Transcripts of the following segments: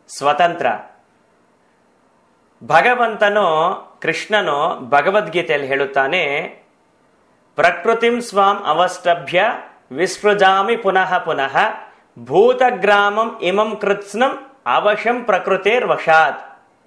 ಸ್ವತಂತ್ರ ಭಗವಂತನು ಕೃಷ್ಣನು ಭಗವದ್ಗೀತೆಯಲ್ಲಿ ಹೇಳುತ್ತಾನೆ ಪ್ರಕೃತಿಂ ಸ್ವಾಂ ಅವಷ್ಟಭ್ಯ ವಿಸ್ಪೃಜಾಮಿ ಪುನಃ ಪುನಃ ಭೂತಗ್ರಾಮಂ ಇಮಂ ಕೃತ್ಸ್ನಂ ಅವಶಂ ಪ್ರಕೃತಿರ್ ವಶಾತ್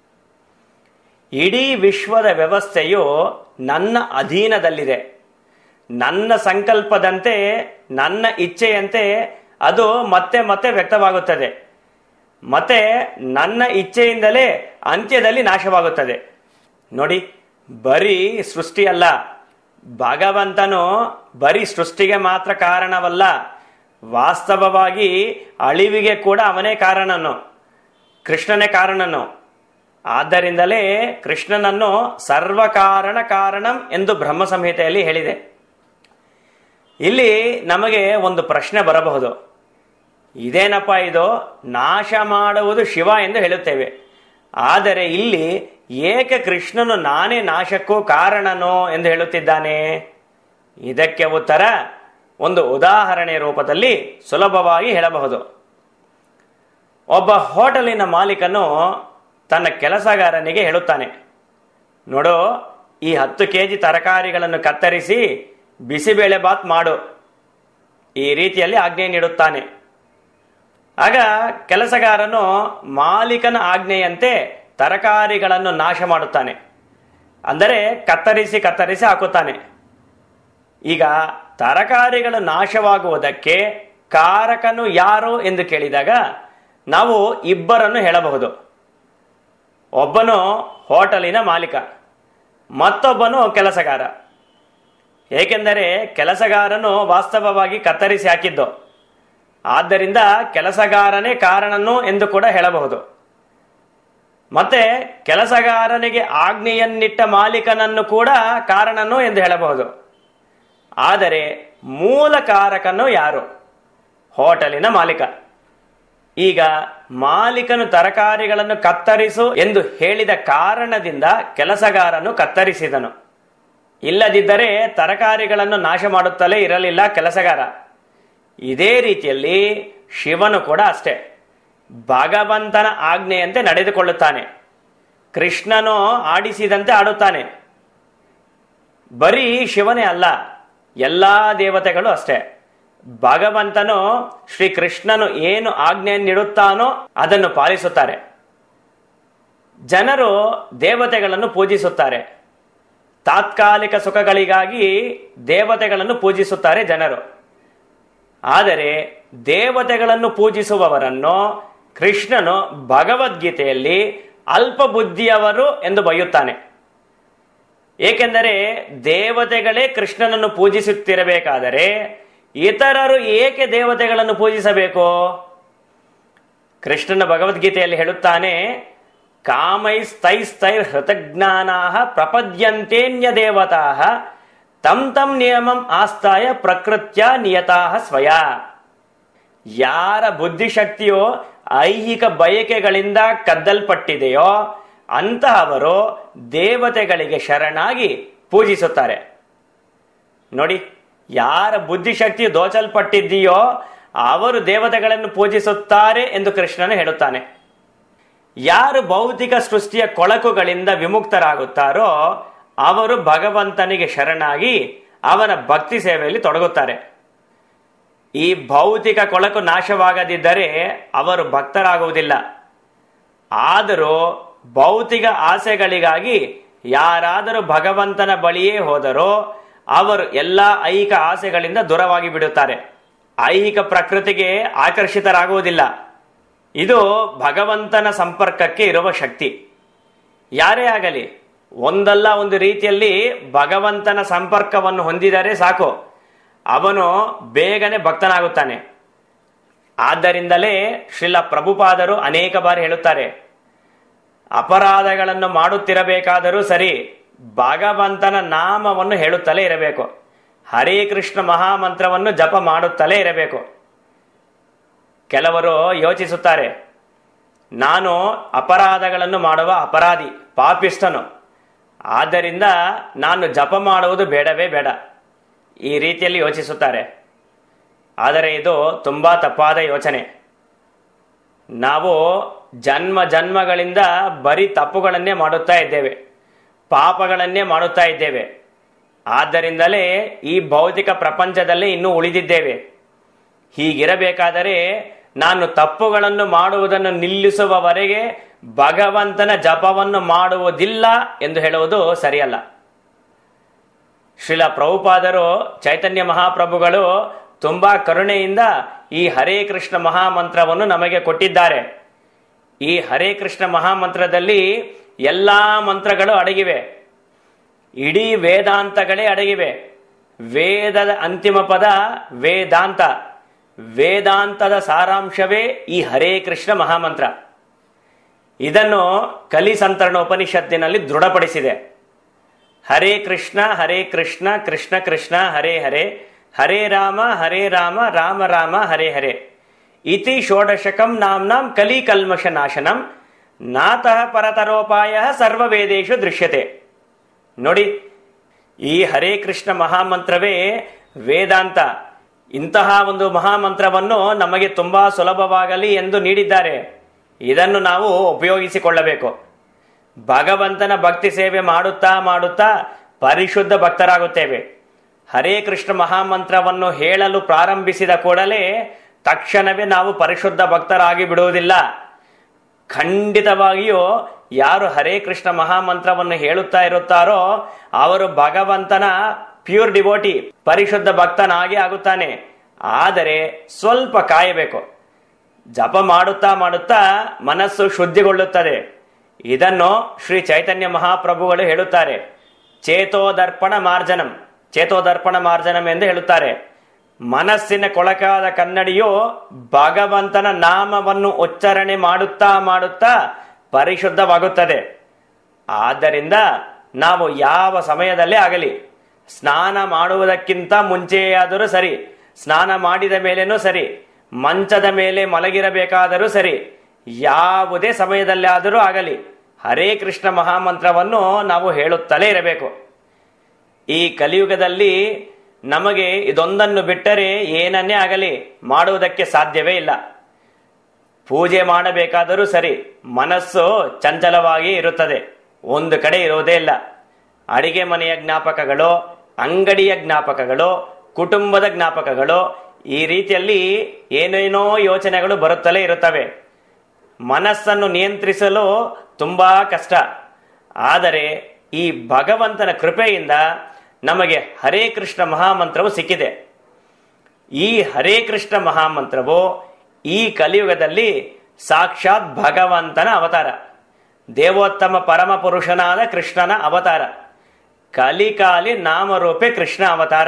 ಇಡೀ ವಿಶ್ವದ ವ್ಯವಸ್ಥೆಯು ನನ್ನ ಅಧೀನದಲ್ಲಿದೆ ನನ್ನ ಸಂಕಲ್ಪದಂತೆ ನನ್ನ ಇಚ್ಛೆಯಂತೆ ಅದು ಮತ್ತೆ ಮತ್ತೆ ವ್ಯಕ್ತವಾಗುತ್ತದೆ ಮತ್ತೆ ನನ್ನ ಇಚ್ಛೆಯಿಂದಲೇ ಅಂತ್ಯದಲ್ಲಿ ನಾಶವಾಗುತ್ತದೆ ನೋಡಿ ಬರೀ ಸೃಷ್ಟಿಯಲ್ಲ ಭಗವಂತನು ಬರೀ ಸೃಷ್ಟಿಗೆ ಮಾತ್ರ ಕಾರಣವಲ್ಲ ವಾಸ್ತವವಾಗಿ ಅಳಿವಿಗೆ ಕೂಡ ಅವನೇ ಕಾರಣನು ಕೃಷ್ಣನೇ ಕಾರಣನು ಆದ್ದರಿಂದಲೇ ಕೃಷ್ಣನನ್ನು ಸರ್ವಕಾರಣ ಕಾರಣಂ ಎಂದು ಬ್ರಹ್ಮ ಸಂಹಿತೆಯಲ್ಲಿ ಹೇಳಿದೆ ಇಲ್ಲಿ ನಮಗೆ ಒಂದು ಪ್ರಶ್ನೆ ಬರಬಹುದು ಇದೇನಪ್ಪ ಇದು ನಾಶ ಮಾಡುವುದು ಶಿವ ಎಂದು ಹೇಳುತ್ತೇವೆ ಆದರೆ ಇಲ್ಲಿ ಏಕೆ ಕೃಷ್ಣನು ನಾನೇ ನಾಶಕ್ಕೂ ಕಾರಣನೋ ಎಂದು ಹೇಳುತ್ತಿದ್ದಾನೆ ಇದಕ್ಕೆ ಉತ್ತರ ಒಂದು ಉದಾಹರಣೆ ರೂಪದಲ್ಲಿ ಸುಲಭವಾಗಿ ಹೇಳಬಹುದು ಒಬ್ಬ ಹೋಟೆಲಿನ ಮಾಲೀಕನು ತನ್ನ ಕೆಲಸಗಾರನಿಗೆ ಹೇಳುತ್ತಾನೆ ನೋಡು ಈ ಹತ್ತು ಕೆಜಿ ತರಕಾರಿಗಳನ್ನು ಕತ್ತರಿಸಿ ಬಿಸಿಬೇಳೆ ಬಾತ್ ಮಾಡು ಈ ರೀತಿಯಲ್ಲಿ ಆಜ್ಞೆ ನೀಡುತ್ತಾನೆ ಆಗ ಕೆಲಸಗಾರನು ಮಾಲೀಕನ ಆಜ್ಞೆಯಂತೆ ತರಕಾರಿಗಳನ್ನು ನಾಶ ಮಾಡುತ್ತಾನೆ ಅಂದರೆ ಕತ್ತರಿಸಿ ಕತ್ತರಿಸಿ ಹಾಕುತ್ತಾನೆ ಈಗ ತರಕಾರಿಗಳು ನಾಶವಾಗುವುದಕ್ಕೆ ಕಾರಕನು ಯಾರು ಎಂದು ಕೇಳಿದಾಗ ನಾವು ಇಬ್ಬರನ್ನು ಹೇಳಬಹುದು ಒಬ್ಬನು ಹೋಟೆಲಿನ ಮಾಲೀಕ ಮತ್ತೊಬ್ಬನು ಕೆಲಸಗಾರ ಏಕೆಂದರೆ ಕೆಲಸಗಾರನು ವಾಸ್ತವವಾಗಿ ಕತ್ತರಿಸಿ ಹಾಕಿದ್ದು ಆದ್ದರಿಂದ ಕೆಲಸಗಾರನೇ ಕಾರಣನು ಎಂದು ಕೂಡ ಹೇಳಬಹುದು ಮತ್ತೆ ಕೆಲಸಗಾರನಿಗೆ ಆಜ್ಞೆಯನ್ನಿಟ್ಟ ಮಾಲೀಕನನ್ನು ಕೂಡ ಕಾರಣನು ಎಂದು ಹೇಳಬಹುದು ಆದರೆ ಮೂಲ ಕಾರಕನು ಯಾರು ಹೋಟೆಲಿನ ಮಾಲೀಕ ಈಗ ಮಾಲೀಕನು ತರಕಾರಿಗಳನ್ನು ಕತ್ತರಿಸು ಎಂದು ಹೇಳಿದ ಕಾರಣದಿಂದ ಕೆಲಸಗಾರನು ಕತ್ತರಿಸಿದನು ಇಲ್ಲದಿದ್ದರೆ ತರಕಾರಿಗಳನ್ನು ನಾಶ ಮಾಡುತ್ತಲೇ ಇರಲಿಲ್ಲ ಕೆಲಸಗಾರ ಇದೇ ರೀತಿಯಲ್ಲಿ ಶಿವನು ಕೂಡ ಅಷ್ಟೇ ಭಗವಂತನ ಆಜ್ಞೆಯಂತೆ ನಡೆದುಕೊಳ್ಳುತ್ತಾನೆ ಕೃಷ್ಣನು ಆಡಿಸಿದಂತೆ ಆಡುತ್ತಾನೆ ಬರೀ ಶಿವನೇ ಅಲ್ಲ ಎಲ್ಲಾ ದೇವತೆಗಳು ಅಷ್ಟೇ ಭಗವಂತನು ಶ್ರೀ ಕೃಷ್ಣನು ಏನು ಆಜ್ಞೆ ನೀಡುತ್ತಾನೋ ಅದನ್ನು ಪಾಲಿಸುತ್ತಾರೆ ಜನರು ದೇವತೆಗಳನ್ನು ಪೂಜಿಸುತ್ತಾರೆ ತಾತ್ಕಾಲಿಕ ಸುಖಗಳಿಗಾಗಿ ದೇವತೆಗಳನ್ನು ಪೂಜಿಸುತ್ತಾರೆ ಜನರು ಆದರೆ ದೇವತೆಗಳನ್ನು ಪೂಜಿಸುವವರನ್ನು ಕೃಷ್ಣನು ಭಗವದ್ಗೀತೆಯಲ್ಲಿ ಅಲ್ಪ ಬುದ್ಧಿಯವರು ಎಂದು ಬೈಯುತ್ತಾನೆ ಏಕೆಂದರೆ ದೇವತೆಗಳೇ ಕೃಷ್ಣನನ್ನು ಪೂಜಿಸುತ್ತಿರಬೇಕಾದರೆ ಇತರರು ಏಕೆ ದೇವತೆಗಳನ್ನು ಪೂಜಿಸಬೇಕು ಕೃಷ್ಣನ ಭಗವದ್ಗೀತೆಯಲ್ಲಿ ಹೇಳುತ್ತಾನೆ ಕಾಮೈಸ್ತೈಸ್ತೈರ್ ಹೃತಜ್ಞಾನಾ ಪ್ರಪದ್ಯಂತೇನ್ಯ ದೇವತಾ ತಮ್ ತಮ್ ನಿಯಮಂ ಆಸ್ತಾಯ ಪ್ರಕೃತ್ಯ ನಿಯತಾ ಸ್ವಯ ಯಾರ ಬುದ್ಧಿಶಕ್ತಿಯೋ ಐಹಿಕ ಬಯಕೆಗಳಿಂದ ಕದ್ದಲ್ಪಟ್ಟಿದೆಯೋ ಅಂತಹವರು ದೇವತೆಗಳಿಗೆ ಶರಣಾಗಿ ಪೂಜಿಸುತ್ತಾರೆ ನೋಡಿ ಯಾರ ಬುದ್ಧಿಶಕ್ತಿ ದೋಚಲ್ಪಟ್ಟಿದೆಯೋ ಅವರು ದೇವತೆಗಳನ್ನು ಪೂಜಿಸುತ್ತಾರೆ ಎಂದು ಕೃಷ್ಣನು ಹೇಳುತ್ತಾನೆ ಯಾರು ಭೌತಿಕ ಸೃಷ್ಟಿಯ ಕೊಳಕುಗಳಿಂದ ವಿಮುಕ್ತರಾಗುತ್ತಾರೋ ಅವರು ಭಗವಂತನಿಗೆ ಶರಣಾಗಿ ಅವನ ಭಕ್ತಿ ಸೇವೆಯಲ್ಲಿ ತೊಡಗುತ್ತಾರೆ ಈ ಭೌತಿಕ ಕೊಳಕು ನಾಶವಾಗದಿದ್ದರೆ ಅವರು ಭಕ್ತರಾಗುವುದಿಲ್ಲ ಆದರೂ ಭೌತಿಕ ಆಸೆಗಳಿಗಾಗಿ ಯಾರಾದರೂ ಭಗವಂತನ ಬಳಿಯೇ ಹೋದರೋ ಅವರು ಎಲ್ಲಾ ಐಹಿಕ ಆಸೆಗಳಿಂದ ದೂರವಾಗಿ ಬಿಡುತ್ತಾರೆ ಐಹಿಕ ಪ್ರಕೃತಿಗೆ ಆಕರ್ಷಿತರಾಗುವುದಿಲ್ಲ ಇದು ಭಗವಂತನ ಸಂಪರ್ಕಕ್ಕೆ ಇರುವ ಶಕ್ತಿ ಯಾರೇ ಆಗಲಿ ಒಂದಲ್ಲ ಒಂದು ರೀತಿಯಲ್ಲಿ ಭಗವಂತನ ಸಂಪರ್ಕವನ್ನು ಹೊಂದಿದರೆ ಸಾಕು ಅವನು ಬೇಗನೆ ಭಕ್ತನಾಗುತ್ತಾನೆ ಆದ್ದರಿಂದಲೇ ಶ್ರೀಲ ಪ್ರಭುಪಾದರು ಅನೇಕ ಬಾರಿ ಹೇಳುತ್ತಾರೆ ಅಪರಾಧಗಳನ್ನು ಮಾಡುತ್ತಿರಬೇಕಾದರೂ ಸರಿ ಭಗವಂತನ ನಾಮವನ್ನು ಹೇಳುತ್ತಲೇ ಇರಬೇಕು ಹರೇ ಕೃಷ್ಣ ಮಹಾಮಂತ್ರವನ್ನು ಜಪ ಮಾಡುತ್ತಲೇ ಇರಬೇಕು ಕೆಲವರು ಯೋಚಿಸುತ್ತಾರೆ ನಾನು ಅಪರಾಧಗಳನ್ನು ಮಾಡುವ ಅಪರಾಧಿ ಪಾಪಿಷ್ಟನು ಆದ್ದರಿಂದ ನಾನು ಜಪ ಮಾಡುವುದು ಬೇಡವೇ ಬೇಡ ಈ ರೀತಿಯಲ್ಲಿ ಯೋಚಿಸುತ್ತಾರೆ ಆದರೆ ಇದು ತುಂಬಾ ತಪ್ಪಾದ ಯೋಚನೆ ನಾವು ಜನ್ಮ ಜನ್ಮಗಳಿಂದ ಬರೀ ತಪ್ಪುಗಳನ್ನೇ ಮಾಡುತ್ತಾ ಇದ್ದೇವೆ ಪಾಪಗಳನ್ನೇ ಮಾಡುತ್ತಾ ಇದ್ದೇವೆ ಆದ್ದರಿಂದಲೇ ಈ ಭೌತಿಕ ಪ್ರಪಂಚದಲ್ಲೇ ಇನ್ನೂ ಉಳಿದಿದ್ದೇವೆ ಹೀಗಿರಬೇಕಾದರೆ ನಾನು ತಪ್ಪುಗಳನ್ನು ಮಾಡುವುದನ್ನು ನಿಲ್ಲಿಸುವವರೆಗೆ ಭಗವಂತನ ಜಪವನ್ನು ಮಾಡುವುದಿಲ್ಲ ಎಂದು ಹೇಳುವುದು ಸರಿಯಲ್ಲ ಶ್ರೀಲ ಪ್ರಭುಪಾದರು ಚೈತನ್ಯ ಮಹಾಪ್ರಭುಗಳು ತುಂಬಾ ಕರುಣೆಯಿಂದ ಈ ಹರೇ ಕೃಷ್ಣ ಮಹಾಮಂತ್ರವನ್ನು ನಮಗೆ ಕೊಟ್ಟಿದ್ದಾರೆ ಈ ಹರೇ ಕೃಷ್ಣ ಮಹಾಮಂತ್ರದಲ್ಲಿ ಎಲ್ಲಾ ಮಂತ್ರಗಳು ಅಡಗಿವೆ ಇಡೀ ವೇದಾಂತಗಳೇ ಅಡಗಿವೆ ವೇದದ ಅಂತಿಮ ಪದ ವೇದಾಂತ ವೇದಾಂತದ ಸಾರಾಂಶವೇ ಈ ಹರೇ ಕೃಷ್ಣ ಮಹಾಮಂತ್ರ ಇದನ್ನು ಕಲಿಸಂತರಣ ಉಪನಿಷತ್ತಿನಲ್ಲಿ ದೃಢಪಡಿಸಿದೆ ಹರೇ ಕೃಷ್ಣ ಹರೇ ಕೃಷ್ಣ ಕೃಷ್ಣ ಕೃಷ್ಣ ಹರೇ ಹರೇ ಹರೇ ರಾಮ ಹರೇ ರಾಮ ರಾಮ ರಾಮ ಹರೇ ಹರೇ ಇತಿ ಷೋಡಶಕಂ ನಾಮ್ನಾಂ ಕಲಿ ಕಲ್ಮಶ ನಾಶನಂ ನಾತಃ ಪರತರೋಪಾಯ ಸರ್ವವೇದೇಶು ದೃಶ್ಯತೆ ನೋಡಿ ಈ ಹರೇ ಕೃಷ್ಣ ಮಹಾಮಂತ್ರವೇ ವೇದಾಂತ ಇಂತಹ ಒಂದು ಮಹಾಮಂತ್ರವನ್ನು ನಮಗೆ ತುಂಬಾ ಸುಲಭವಾಗಲಿ ಎಂದು ನೀಡಿದ್ದಾರೆ ಇದನ್ನು ನಾವು ಉಪಯೋಗಿಸಿಕೊಳ್ಳಬೇಕು ಭಗವಂತನ ಭಕ್ತಿ ಸೇವೆ ಮಾಡುತ್ತಾ ಮಾಡುತ್ತಾ ಪರಿಶುದ್ಧ ಭಕ್ತರಾಗುತ್ತೇವೆ ಹರೇ ಕೃಷ್ಣ ಮಹಾಮಂತ್ರವನ್ನು ಹೇಳಲು ಪ್ರಾರಂಭಿಸಿದ ಕೂಡಲೇ ತಕ್ಷಣವೇ ನಾವು ಪರಿಶುದ್ಧ ಭಕ್ತರಾಗಿ ಬಿಡುವುದಿಲ್ಲ ಖಂಡಿತವಾಗಿಯೂ ಯಾರು ಹರೇ ಕೃಷ್ಣ ಮಹಾಮಂತ್ರವನ್ನು ಹೇಳುತ್ತಾ ಇರುತ್ತಾರೋ ಅವರು ಭಗವಂತನ ಪ್ಯೂರ್ ಡಿವೋಟಿ ಪರಿಶುದ್ಧ ಭಕ್ತನಾಗಿ ಆಗುತ್ತಾನೆ ಆದರೆ ಸ್ವಲ್ಪ ಕಾಯಬೇಕು ಜಪ ಮಾಡುತ್ತಾ ಮಾಡುತ್ತಾ ಮನಸ್ಸು ಶುದ್ಧಿಗೊಳ್ಳುತ್ತದೆ ಇದನ್ನು ಶ್ರೀ ಚೈತನ್ಯ ಮಹಾಪ್ರಭುಗಳು ಹೇಳುತ್ತಾರೆ ಚೇತೋದರ್ಪಣ ಮಾರ್ಜನಂ ಚೇತೋದರ್ಪಣ ಮಾರ್ಜನಂ ಎಂದು ಹೇಳುತ್ತಾರೆ ಮನಸ್ಸಿನ ಕೊಳಕಾದ ಕನ್ನಡಿಯು ಭಗವಂತನ ನಾಮವನ್ನು ಉಚ್ಚಾರಣೆ ಮಾಡುತ್ತಾ ಮಾಡುತ್ತಾ ಪರಿಶುದ್ಧವಾಗುತ್ತದೆ ಆದ್ದರಿಂದ ನಾವು ಯಾವ ಸಮಯದಲ್ಲೇ ಆಗಲಿ ಸ್ನಾನ ಮಾಡುವುದಕ್ಕಿಂತ ಮುಂಚೆಯಾದರೂ ಸರಿ ಸ್ನಾನ ಮಾಡಿದ ಮೇಲೇನೂ ಸರಿ ಮಂಚದ ಮೇಲೆ ಮಲಗಿರಬೇಕಾದರೂ ಸರಿ ಯಾವುದೇ ಸಮಯದಲ್ಲಿ ಆದರೂ ಆಗಲಿ ಹರೇ ಕೃಷ್ಣ ಮಹಾಮಂತ್ರವನ್ನು ನಾವು ಹೇಳುತ್ತಲೇ ಇರಬೇಕು ಈ ಕಲಿಯುಗದಲ್ಲಿ ನಮಗೆ ಇದೊಂದನ್ನು ಬಿಟ್ಟರೆ ಏನನ್ನೇ ಆಗಲಿ ಮಾಡುವುದಕ್ಕೆ ಸಾಧ್ಯವೇ ಇಲ್ಲ ಪೂಜೆ ಮಾಡಬೇಕಾದರೂ ಸರಿ ಮನಸ್ಸು ಚಂಚಲವಾಗಿ ಇರುತ್ತದೆ ಒಂದು ಕಡೆ ಇರುವುದೇ ಇಲ್ಲ ಅಡಿಗೆ ಮನೆಯ ಜ್ಞಾಪಕಗಳು ಅಂಗಡಿಯ ಜ್ಞಾಪಕಗಳು ಕುಟುಂಬದ ಜ್ಞಾಪಕಗಳು ಈ ರೀತಿಯಲ್ಲಿ ಏನೇನೋ ಯೋಚನೆಗಳು ಬರುತ್ತಲೇ ಇರುತ್ತವೆ ಮನಸ್ಸನ್ನು ನಿಯಂತ್ರಿಸಲು ತುಂಬಾ ಕಷ್ಟ ಆದರೆ ಈ ಭಗವಂತನ ಕೃಪೆಯಿಂದ ನಮಗೆ ಹರೇ ಕೃಷ್ಣ ಮಹಾಮಂತ್ರವು ಸಿಕ್ಕಿದೆ ಈ ಹರೇ ಕೃಷ್ಣ ಮಹಾಮಂತ್ರವು ಈ ಕಲಿಯುಗದಲ್ಲಿ ಸಾಕ್ಷಾತ್ ಭಗವಂತನ ಅವತಾರ ದೇವೋತ್ತಮ ಪರಮ ಪುರುಷನಾದ ಕೃಷ್ಣನ ಅವತಾರ ಕಲಿಕಾಲಿ ನಾಮರೂಪೆ ಕೃಷ್ಣ ಅವತಾರ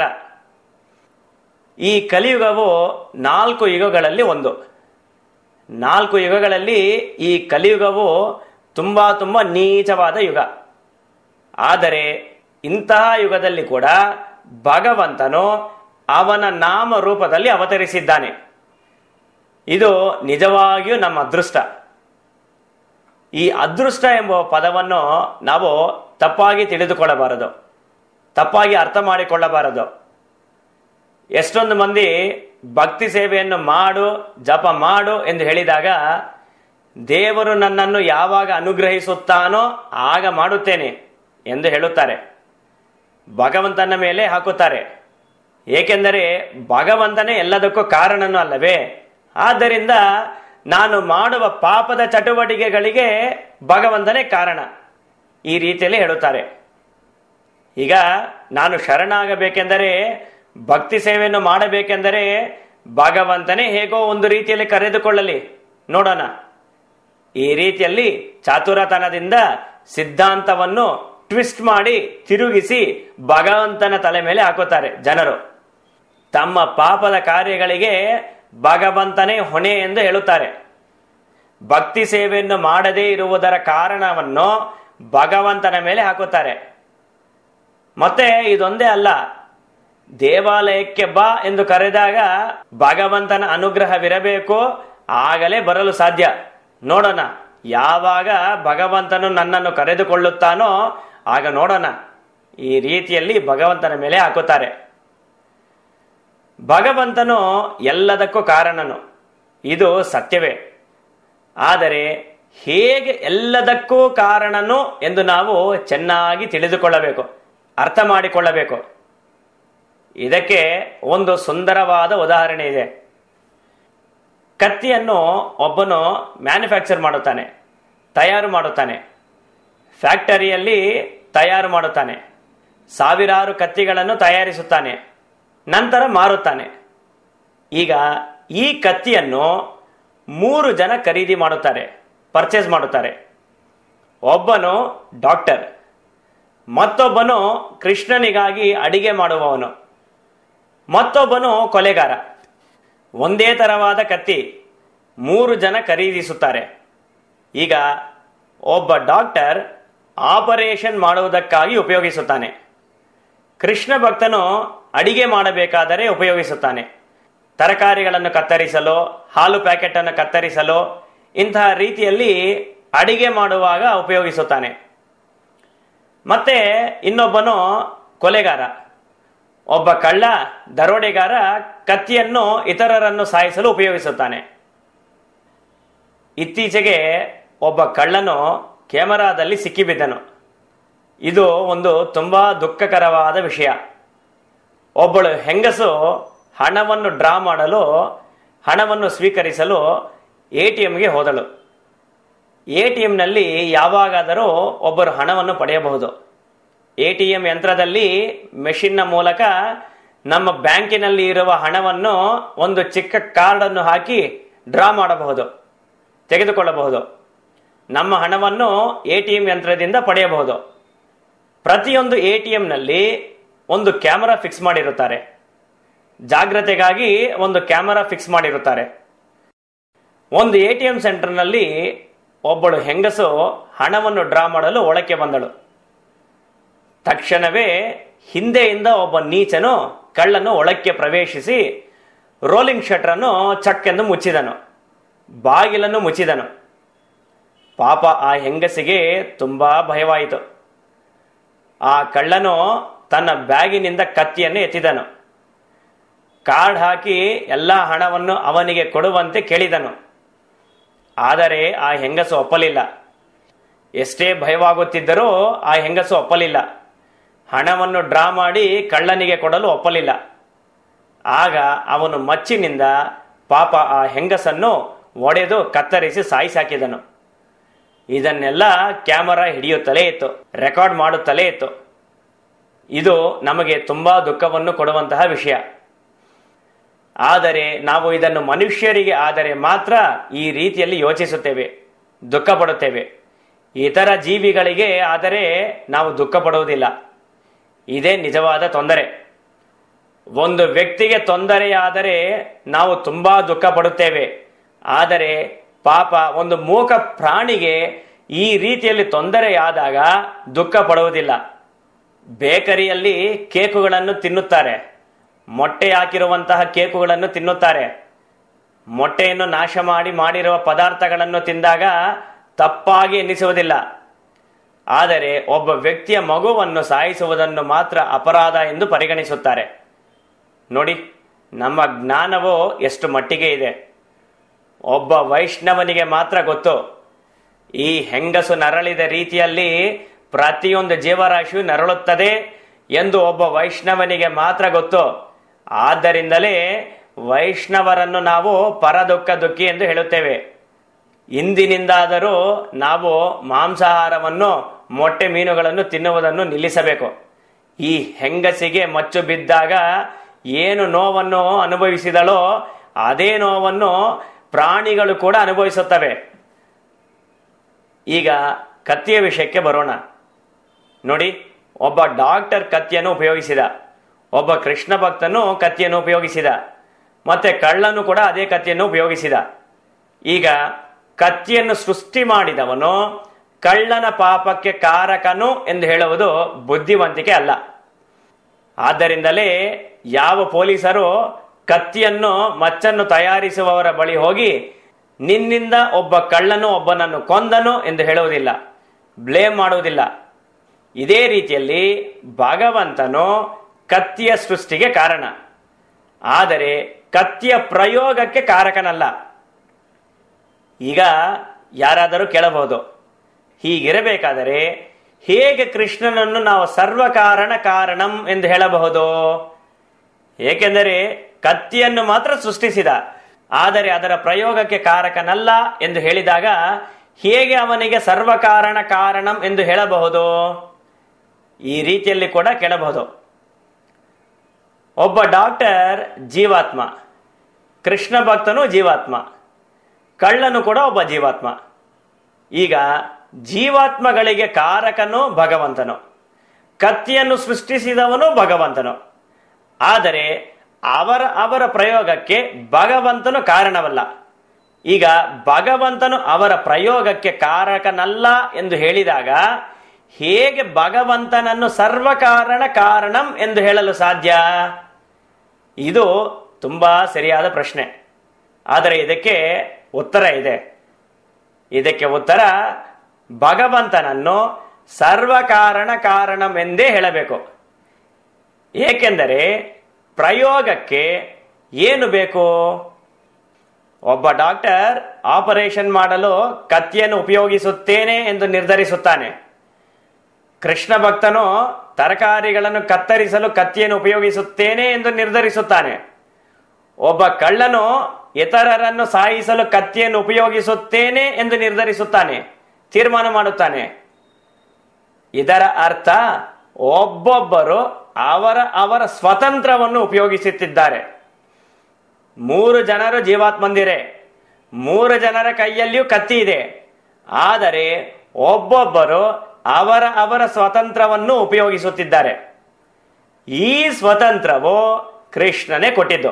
ಈ ಕಲಿಯುಗವು ನಾಲ್ಕು ಯುಗಗಳಲ್ಲಿ ಒಂದು ನಾಲ್ಕು ಯುಗಗಳಲ್ಲಿ ಈ ಕಲಿಯುಗವು ತುಂಬಾ ತುಂಬಾ ನೀಚವಾದ ಯುಗ ಆದರೆ ಇಂತಹ ಯುಗದಲ್ಲಿ ಕೂಡ ಭಗವಂತನು ಅವನ ನಾಮ ರೂಪದಲ್ಲಿ ಅವತರಿಸಿದ್ದಾನೆ ಇದು ನಿಜವಾಗಿಯೂ ನಮ್ಮ ಅದೃಷ್ಟ ಈ ಅದೃಷ್ಟ ಎಂಬ ಪದವನ್ನು ನಾವು ತಪ್ಪಾಗಿ ತಿಳಿದುಕೊಳ್ಳಬಾರದು ತಪ್ಪಾಗಿ ಅರ್ಥ ಮಾಡಿಕೊಳ್ಳಬಾರದು ಎಷ್ಟೊಂದು ಮಂದಿ ಭಕ್ತಿ ಸೇವೆಯನ್ನು ಮಾಡು ಜಪ ಮಾಡು ಎಂದು ಹೇಳಿದಾಗ ದೇವರು ನನ್ನನ್ನು ಯಾವಾಗ ಅನುಗ್ರಹಿಸುತ್ತಾನೋ ಆಗ ಮಾಡುತ್ತೇನೆ ಎಂದು ಹೇಳುತ್ತಾರೆ ಭಗವಂತನ ಮೇಲೆ ಹಾಕುತ್ತಾರೆ ಏಕೆಂದರೆ ಭಗವಂತನೇ ಎಲ್ಲದಕ್ಕೂ ಕಾರಣನೂ ಅಲ್ಲವೇ ಆದ್ದರಿಂದ ನಾನು ಮಾಡುವ ಪಾಪದ ಚಟುವಟಿಕೆಗಳಿಗೆ ಭಗವಂತನೇ ಕಾರಣ ಈ ರೀತಿಯಲ್ಲಿ ಹೇಳುತ್ತಾರೆ ಈಗ ನಾನು ಶರಣಾಗಬೇಕೆಂದರೆ ಭಕ್ತಿ ಸೇವೆಯನ್ನು ಮಾಡಬೇಕೆಂದರೆ ಭಗವಂತನೇ ಹೇಗೋ ಒಂದು ರೀತಿಯಲ್ಲಿ ಕರೆದುಕೊಳ್ಳಲಿ ನೋಡೋಣ ಈ ರೀತಿಯಲ್ಲಿ ಚಾತುರತನದಿಂದ ಸಿದ್ಧಾಂತವನ್ನು ಟ್ವಿಸ್ಟ್ ಮಾಡಿ ತಿರುಗಿಸಿ ಭಗವಂತನ ತಲೆ ಮೇಲೆ ಹಾಕುತ್ತಾರೆ ಜನರು ತಮ್ಮ ಪಾಪದ ಕಾರ್ಯಗಳಿಗೆ ಭಗವಂತನೇ ಹೊಣೆ ಎಂದು ಹೇಳುತ್ತಾರೆ ಭಕ್ತಿ ಸೇವೆಯನ್ನು ಮಾಡದೇ ಇರುವುದರ ಕಾರಣವನ್ನು ಭಗವಂತನ ಮೇಲೆ ಹಾಕುತ್ತಾರೆ ಮತ್ತೆ ಇದೊಂದೇ ಅಲ್ಲ ದೇವಾಲಯಕ್ಕೆ ಬಾ ಎಂದು ಕರೆದಾಗ ಭಗವಂತನ ಅನುಗ್ರಹವಿರಬೇಕು ಆಗಲೇ ಬರಲು ಸಾಧ್ಯ ನೋಡೋಣ ಯಾವಾಗ ಭಗವಂತನು ನನ್ನನ್ನು ಕರೆದುಕೊಳ್ಳುತ್ತಾನೋ ಆಗ ನೋಡೋಣ ಈ ರೀತಿಯಲ್ಲಿ ಭಗವಂತನ ಮೇಲೆ ಹಾಕುತ್ತಾರೆ ಭಗವಂತನು ಎಲ್ಲದಕ್ಕೂ ಕಾರಣನು ಇದು ಸತ್ಯವೇ ಆದರೆ ಹೇಗೆ ಎಲ್ಲದಕ್ಕೂ ಕಾರಣನು ಎಂದು ನಾವು ಚೆನ್ನಾಗಿ ತಿಳಿದುಕೊಳ್ಳಬೇಕು ಅರ್ಥ ಮಾಡಿಕೊಳ್ಳಬೇಕು ಇದಕ್ಕೆ ಒಂದು ಸುಂದರವಾದ ಉದಾಹರಣೆ ಇದೆ ಕತ್ತಿಯನ್ನು ಒಬ್ಬನು ಮ್ಯಾನುಫ್ಯಾಕ್ಚರ್ ಮಾಡುತ್ತಾನೆ ತಯಾರು ಮಾಡುತ್ತಾನೆ ಫ್ಯಾಕ್ಟರಿಯಲ್ಲಿ ತಯಾರು ಮಾಡುತ್ತಾನೆ ಸಾವಿರಾರು ಕತ್ತಿಗಳನ್ನು ತಯಾರಿಸುತ್ತಾನೆ ನಂತರ ಮಾರುತ್ತಾನೆ ಈಗ ಈ ಕತ್ತಿಯನ್ನು ಮೂರು ಜನ ಖರೀದಿ ಮಾಡುತ್ತಾರೆ ಪರ್ಚೇಸ್ ಮಾಡುತ್ತಾರೆ ಒಬ್ಬನು ಡಾಕ್ಟರ್ ಮತ್ತೊಬ್ಬನು ಕೃಷ್ಣನಿಗಾಗಿ ಅಡಿಗೆ ಮಾಡುವವನು ಮತ್ತೊಬ್ಬನು ಕೊಲೆಗಾರ ಒಂದೇ ತರವಾದ ಕತ್ತಿ ಮೂರು ಜನ ಖರೀದಿಸುತ್ತಾರೆ ಈಗ ಒಬ್ಬ ಡಾಕ್ಟರ್ ಆಪರೇಷನ್ ಮಾಡುವುದಕ್ಕಾಗಿ ಉಪಯೋಗಿಸುತ್ತಾನೆ ಕೃಷ್ಣ ಭಕ್ತನು ಅಡಿಗೆ ಮಾಡಬೇಕಾದರೆ ಉಪಯೋಗಿಸುತ್ತಾನೆ ತರಕಾರಿಗಳನ್ನು ಕತ್ತರಿಸಲು ಹಾಲು ಪ್ಯಾಕೆಟ್ ಅನ್ನು ಕತ್ತರಿಸಲು ಇಂತಹ ರೀತಿಯಲ್ಲಿ ಅಡಿಗೆ ಮಾಡುವಾಗ ಉಪಯೋಗಿಸುತ್ತಾನೆ ಮತ್ತೆ ಇನ್ನೊಬ್ಬನು ಕೊಲೆಗಾರ ಒಬ್ಬ ಕಳ್ಳ ದರೋಡೆಗಾರ ಕತ್ತಿಯನ್ನು ಇತರರನ್ನು ಸಾಯಿಸಲು ಉಪಯೋಗಿಸುತ್ತಾನೆ ಇತ್ತೀಚೆಗೆ ಒಬ್ಬ ಕಳ್ಳನು ಕ್ಯಾಮರಾದಲ್ಲಿ ಸಿಕ್ಕಿಬಿದ್ದನು ಇದು ಒಂದು ತುಂಬಾ ದುಃಖಕರವಾದ ವಿಷಯ ಒಬ್ಬಳು ಹೆಂಗಸು ಹಣವನ್ನು ಡ್ರಾ ಮಾಡಲು ಹಣವನ್ನು ಸ್ವೀಕರಿಸಲು ಎ ಟಿ ಎಂಗೆ ಹೋದಳು ಎ ಟಿ ಎಂನಲ್ಲಿ ಯಾವಾಗಾದರೂ ಒಬ್ಬರು ಹಣವನ್ನು ಪಡೆಯಬಹುದು ಎ ಟಿ ಎಂ ಯಂತ್ರದಲ್ಲಿ ಮೆಷಿನ್ನ ಮೂಲಕ ನಮ್ಮ ಬ್ಯಾಂಕಿನಲ್ಲಿ ಇರುವ ಹಣವನ್ನು ಒಂದು ಚಿಕ್ಕ ಕಾರ್ಡನ್ನು ಹಾಕಿ ಡ್ರಾ ಮಾಡಬಹುದು ತೆಗೆದುಕೊಳ್ಳಬಹುದು ನಮ್ಮ ಹಣವನ್ನು ಎ ಟಿ ಎಂ ಯಂತ್ರದಿಂದ ಪಡೆಯಬಹುದು ಪ್ರತಿಯೊಂದು ಎ ಟಿ ಎಂನಲ್ಲಿ ಒಂದು ಕ್ಯಾಮರಾ ಫಿಕ್ಸ್ ಮಾಡಿರುತ್ತಾರೆ ಜಾಗ್ರತೆಗಾಗಿ ಒಂದು ಕ್ಯಾಮರಾ ಫಿಕ್ಸ್ ಮಾಡಿರುತ್ತಾರೆ ಒಂದು ಎ ಟಿ ಎಂ ಸೆಂಟರ್ನಲ್ಲಿ ಒಬ್ಬಳು ಹೆಂಗಸು ಹಣವನ್ನು ಡ್ರಾ ಮಾಡಲು ಒಳಕ್ಕೆ ಬಂದಳು ತಕ್ಷಣವೇ ಹಿಂದೆಯಿಂದ ಒಬ್ಬ ನೀಚನು ಕಳ್ಳನು ಒಳಕ್ಕೆ ಪ್ರವೇಶಿಸಿ ರೋಲಿಂಗ್ ಶಟರನ್ನು ಚಕ್ಕೆಂದು ಮುಚ್ಚಿದನು ಬಾಗಿಲನ್ನು ಮುಚ್ಚಿದನು ಪಾಪ ಆ ಹೆಂಗಸಿಗೆ ತುಂಬಾ ಭಯವಾಯಿತು ಆ ಕಳ್ಳನು ತನ್ನ ಬ್ಯಾಗಿನಿಂದ ಕತ್ತಿಯನ್ನು ಎತ್ತಿದನು ಕಾರ್ಡ್ ಹಾಕಿ ಎಲ್ಲ ಹಣವನ್ನು ಅವನಿಗೆ ಕೊಡುವಂತೆ ಕೇಳಿದನು ಆದರೆ ಆ ಹೆಂಗಸು ಒಪ್ಪಲಿಲ್ಲ ಎಷ್ಟೇ ಭಯವಾಗುತ್ತಿದ್ದರೂ ಆ ಹೆಂಗಸು ಒಪ್ಪಲಿಲ್ಲ ಹಣವನ್ನು ಡ್ರಾ ಮಾಡಿ ಕಳ್ಳನಿಗೆ ಕೊಡಲು ಒಪ್ಪಲಿಲ್ಲ ಆಗ ಅವನು ಮಚ್ಚಿನಿಂದ ಪಾಪ ಆ ಹೆಂಗಸನ್ನು ಒಡೆದು ಕತ್ತರಿಸಿ ಸಾಯಿಸಾಕಿದನು ಇದನ್ನೆಲ್ಲ ಕ್ಯಾಮರಾ ಹಿಡಿಯುತ್ತಲೇ ಇತ್ತು ರೆಕಾರ್ಡ್ ಮಾಡುತ್ತಲೇ ಇತ್ತು ಇದು ನಮಗೆ ತುಂಬಾ ದುಃಖವನ್ನು ಕೊಡುವಂತಹ ವಿಷಯ ಆದರೆ ನಾವು ಇದನ್ನು ಮನುಷ್ಯರಿಗೆ ಆದರೆ ಮಾತ್ರ ಈ ರೀತಿಯಲ್ಲಿ ಯೋಚಿಸುತ್ತೇವೆ ದುಃಖ ಪಡುತ್ತೇವೆ ಇತರ ಜೀವಿಗಳಿಗೆ ಆದರೆ ನಾವು ದುಃಖ ಪಡುವುದಿಲ್ಲ ಇದೇ ನಿಜವಾದ ತೊಂದರೆ ಒಂದು ವ್ಯಕ್ತಿಗೆ ತೊಂದರೆಯಾದರೆ ನಾವು ತುಂಬಾ ದುಃಖ ಪಡುತ್ತೇವೆ ಆದರೆ ಪಾಪ ಒಂದು ಮೂಕ ಪ್ರಾಣಿಗೆ ಈ ರೀತಿಯಲ್ಲಿ ತೊಂದರೆಯಾದಾಗ ದುಃಖ ಪಡುವುದಿಲ್ಲ ಬೇಕರಿಯಲ್ಲಿ ಕೇಕುಗಳನ್ನು ತಿನ್ನುತ್ತಾರೆ ಮೊಟ್ಟೆ ಹಾಕಿರುವಂತಹ ಕೇಕುಗಳನ್ನು ತಿನ್ನುತ್ತಾರೆ ಮೊಟ್ಟೆಯನ್ನು ನಾಶ ಮಾಡಿ ಮಾಡಿರುವ ಪದಾರ್ಥಗಳನ್ನು ತಿಂದಾಗ ತಪ್ಪಾಗಿ ಎನ್ನಿಸುವುದಿಲ್ಲ ಆದರೆ ಒಬ್ಬ ವ್ಯಕ್ತಿಯ ಮಗುವನ್ನು ಸಾಯಿಸುವುದನ್ನು ಮಾತ್ರ ಅಪರಾಧ ಎಂದು ಪರಿಗಣಿಸುತ್ತಾರೆ ನೋಡಿ ನಮ್ಮ ಜ್ಞಾನವು ಎಷ್ಟು ಮಟ್ಟಿಗೆ ಇದೆ ಒಬ್ಬ ವೈಷ್ಣವನಿಗೆ ಮಾತ್ರ ಗೊತ್ತು ಈ ಹೆಂಗಸು ನರಳಿದ ರೀತಿಯಲ್ಲಿ ಪ್ರತಿಯೊಂದು ಜೀವರಾಶಿಯು ನರಳುತ್ತದೆ ಎಂದು ಒಬ್ಬ ವೈಷ್ಣವನಿಗೆ ಮಾತ್ರ ಗೊತ್ತು ಆದ್ದರಿಂದಲೇ ವೈಷ್ಣವರನ್ನು ನಾವು ಪರದುಃಖ ದುಃಖಿ ಎಂದು ಹೇಳುತ್ತೇವೆ ಇಂದಿನಿಂದಾದರೂ ನಾವು ಮಾಂಸಾಹಾರವನ್ನು ಮೊಟ್ಟೆ ಮೀನುಗಳನ್ನು ತಿನ್ನುವುದನ್ನು ನಿಲ್ಲಿಸಬೇಕು ಈ ಹೆಂಗಸಿಗೆ ಮಚ್ಚು ಬಿದ್ದಾಗ ಏನು ನೋವನ್ನು ಅನುಭವಿಸಿದಳೋ ಅದೇ ನೋವನ್ನು ಪ್ರಾಣಿಗಳು ಕೂಡ ಅನುಭವಿಸುತ್ತವೆ ಈಗ ಕತ್ತಿಯ ವಿಷಯಕ್ಕೆ ಬರೋಣ ನೋಡಿ ಒಬ್ಬ ಡಾಕ್ಟರ್ ಕತ್ತಿಯನ್ನು ಉಪಯೋಗಿಸಿದ ಒಬ್ಬ ಕೃಷ್ಣ ಭಕ್ತನು ಕತ್ತಿಯನ್ನು ಉಪಯೋಗಿಸಿದ ಮತ್ತೆ ಕಳ್ಳನು ಕೂಡ ಅದೇ ಕತ್ತಿಯನ್ನು ಉಪಯೋಗಿಸಿದ ಈಗ ಕತ್ತಿಯನ್ನು ಸೃಷ್ಟಿ ಮಾಡಿದವನು ಕಳ್ಳನ ಪಾಪಕ್ಕೆ ಕಾರಕನು ಎಂದು ಹೇಳುವುದು ಬುದ್ಧಿವಂತಿಕೆ ಅಲ್ಲ ಆದ್ದರಿಂದಲೇ ಯಾವ ಪೊಲೀಸರು ಕತ್ತಿಯನ್ನು ಮಚ್ಚನ್ನು ತಯಾರಿಸುವವರ ಬಳಿ ಹೋಗಿ ನಿನ್ನಿಂದ ಒಬ್ಬ ಕಳ್ಳನು ಒಬ್ಬನನ್ನು ಕೊಂದನು ಎಂದು ಹೇಳುವುದಿಲ್ಲ ಬ್ಲೇಮ್ ಮಾಡುವುದಿಲ್ಲ ಇದೇ ರೀತಿಯಲ್ಲಿ ಭಗವಂತನು ಕತ್ತಿಯ ಸೃಷ್ಟಿಗೆ ಕಾರಣ ಆದರೆ ಕತ್ತಿಯ ಪ್ರಯೋಗಕ್ಕೆ ಕಾರಕನಲ್ಲ ಈಗ ಯಾರಾದರೂ ಕೇಳಬಹುದು ಹೀಗಿರಬೇಕಾದರೆ ಹೇಗೆ ಕೃಷ್ಣನನ್ನು ನಾವು ಸರ್ವಕಾರಣ ಕಾರಣಂ ಎಂದು ಹೇಳಬಹುದು ಏಕೆಂದರೆ ಕತ್ತಿಯನ್ನು ಮಾತ್ರ ಸೃಷ್ಟಿಸಿದ ಆದರೆ ಅದರ ಪ್ರಯೋಗಕ್ಕೆ ಕಾರಕನಲ್ಲ ಎಂದು ಹೇಳಿದಾಗ ಹೇಗೆ ಅವನಿಗೆ ಸರ್ವಕಾರಣ ಕಾರಣಂ ಎಂದು ಹೇಳಬಹುದು ಈ ರೀತಿಯಲ್ಲಿ ಕೂಡ ಕೇಳಬಹುದು ಒಬ್ಬ ಡಾಕ್ಟರ್ ಜೀವಾತ್ಮ ಕೃಷ್ಣ ಭಕ್ತನು ಜೀವಾತ್ಮ ಕಳ್ಳನು ಕೂಡ ಒಬ್ಬ ಜೀವಾತ್ಮ ಈಗ ಜೀವಾತ್ಮಗಳಿಗೆ ಕಾರಕನು ಭಗವಂತನು ಕತ್ತಿಯನ್ನು ಸೃಷ್ಟಿಸಿದವನು ಭಗವಂತನು ಆದರೆ ಅವರ ಅವರ ಪ್ರಯೋಗಕ್ಕೆ ಭಗವಂತನು ಕಾರಣವಲ್ಲ ಈಗ ಭಗವಂತನು ಅವರ ಪ್ರಯೋಗಕ್ಕೆ ಕಾರಕನಲ್ಲ ಎಂದು ಹೇಳಿದಾಗ ಹೇಗೆ ಭಗವಂತನನ್ನು ಸರ್ವಕಾರಣ ಕಾರಣಂ ಎಂದು ಹೇಳಲು ಸಾಧ್ಯ ಇದು ತುಂಬಾ ಸರಿಯಾದ ಪ್ರಶ್ನೆ ಆದರೆ ಇದಕ್ಕೆ ಉತ್ತರ ಇದೆ ಇದಕ್ಕೆ ಉತ್ತರ ಭಗವಂತನನ್ನು ಸರ್ವಕಾರಣ ಕಾರಣಂ ಎಂದೇ ಹೇಳಬೇಕು ಏಕೆಂದರೆ ಪ್ರಯೋಗಕ್ಕೆ ಏನು ಬೇಕು ಒಬ್ಬ ಡಾಕ್ಟರ್ ಆಪರೇಷನ್ ಮಾಡಲು ಕತ್ತಿಯನ್ನು ಉಪಯೋಗಿಸುತ್ತೇನೆ ಎಂದು ನಿರ್ಧರಿಸುತ್ತಾನೆ ಕೃಷ್ಣ ಭಕ್ತನು ತರಕಾರಿಗಳನ್ನು ಕತ್ತರಿಸಲು ಕತ್ತಿಯನ್ನು ಉಪಯೋಗಿಸುತ್ತೇನೆ ಎಂದು ನಿರ್ಧರಿಸುತ್ತಾನೆ ಒಬ್ಬ ಕಳ್ಳನು ಇತರರನ್ನು ಸಾಯಿಸಲು ಕತ್ತಿಯನ್ನು ಉಪಯೋಗಿಸುತ್ತೇನೆ ಎಂದು ನಿರ್ಧರಿಸುತ್ತಾನೆ ತೀರ್ಮಾನ ಮಾಡುತ್ತಾನೆ ಇದರ ಅರ್ಥ ಒಬ್ಬೊಬ್ಬರು ಅವರ ಅವರ ಸ್ವತಂತ್ರವನ್ನು ಉಪಯೋಗಿಸುತ್ತಿದ್ದಾರೆ ಮೂರು ಜನರು ಜೀವಾತ್ಮಂದಿರೆ ಮೂರು ಜನರ ಕೈಯಲ್ಲಿಯೂ ಕತ್ತಿ ಇದೆ ಆದರೆ ಒಬ್ಬೊಬ್ಬರು ಅವರ ಅವರ ಸ್ವತಂತ್ರವನ್ನು ಉಪಯೋಗಿಸುತ್ತಿದ್ದಾರೆ ಈ ಸ್ವತಂತ್ರವು ಕೃಷ್ಣನೇ ಕೊಟ್ಟಿದ್ದು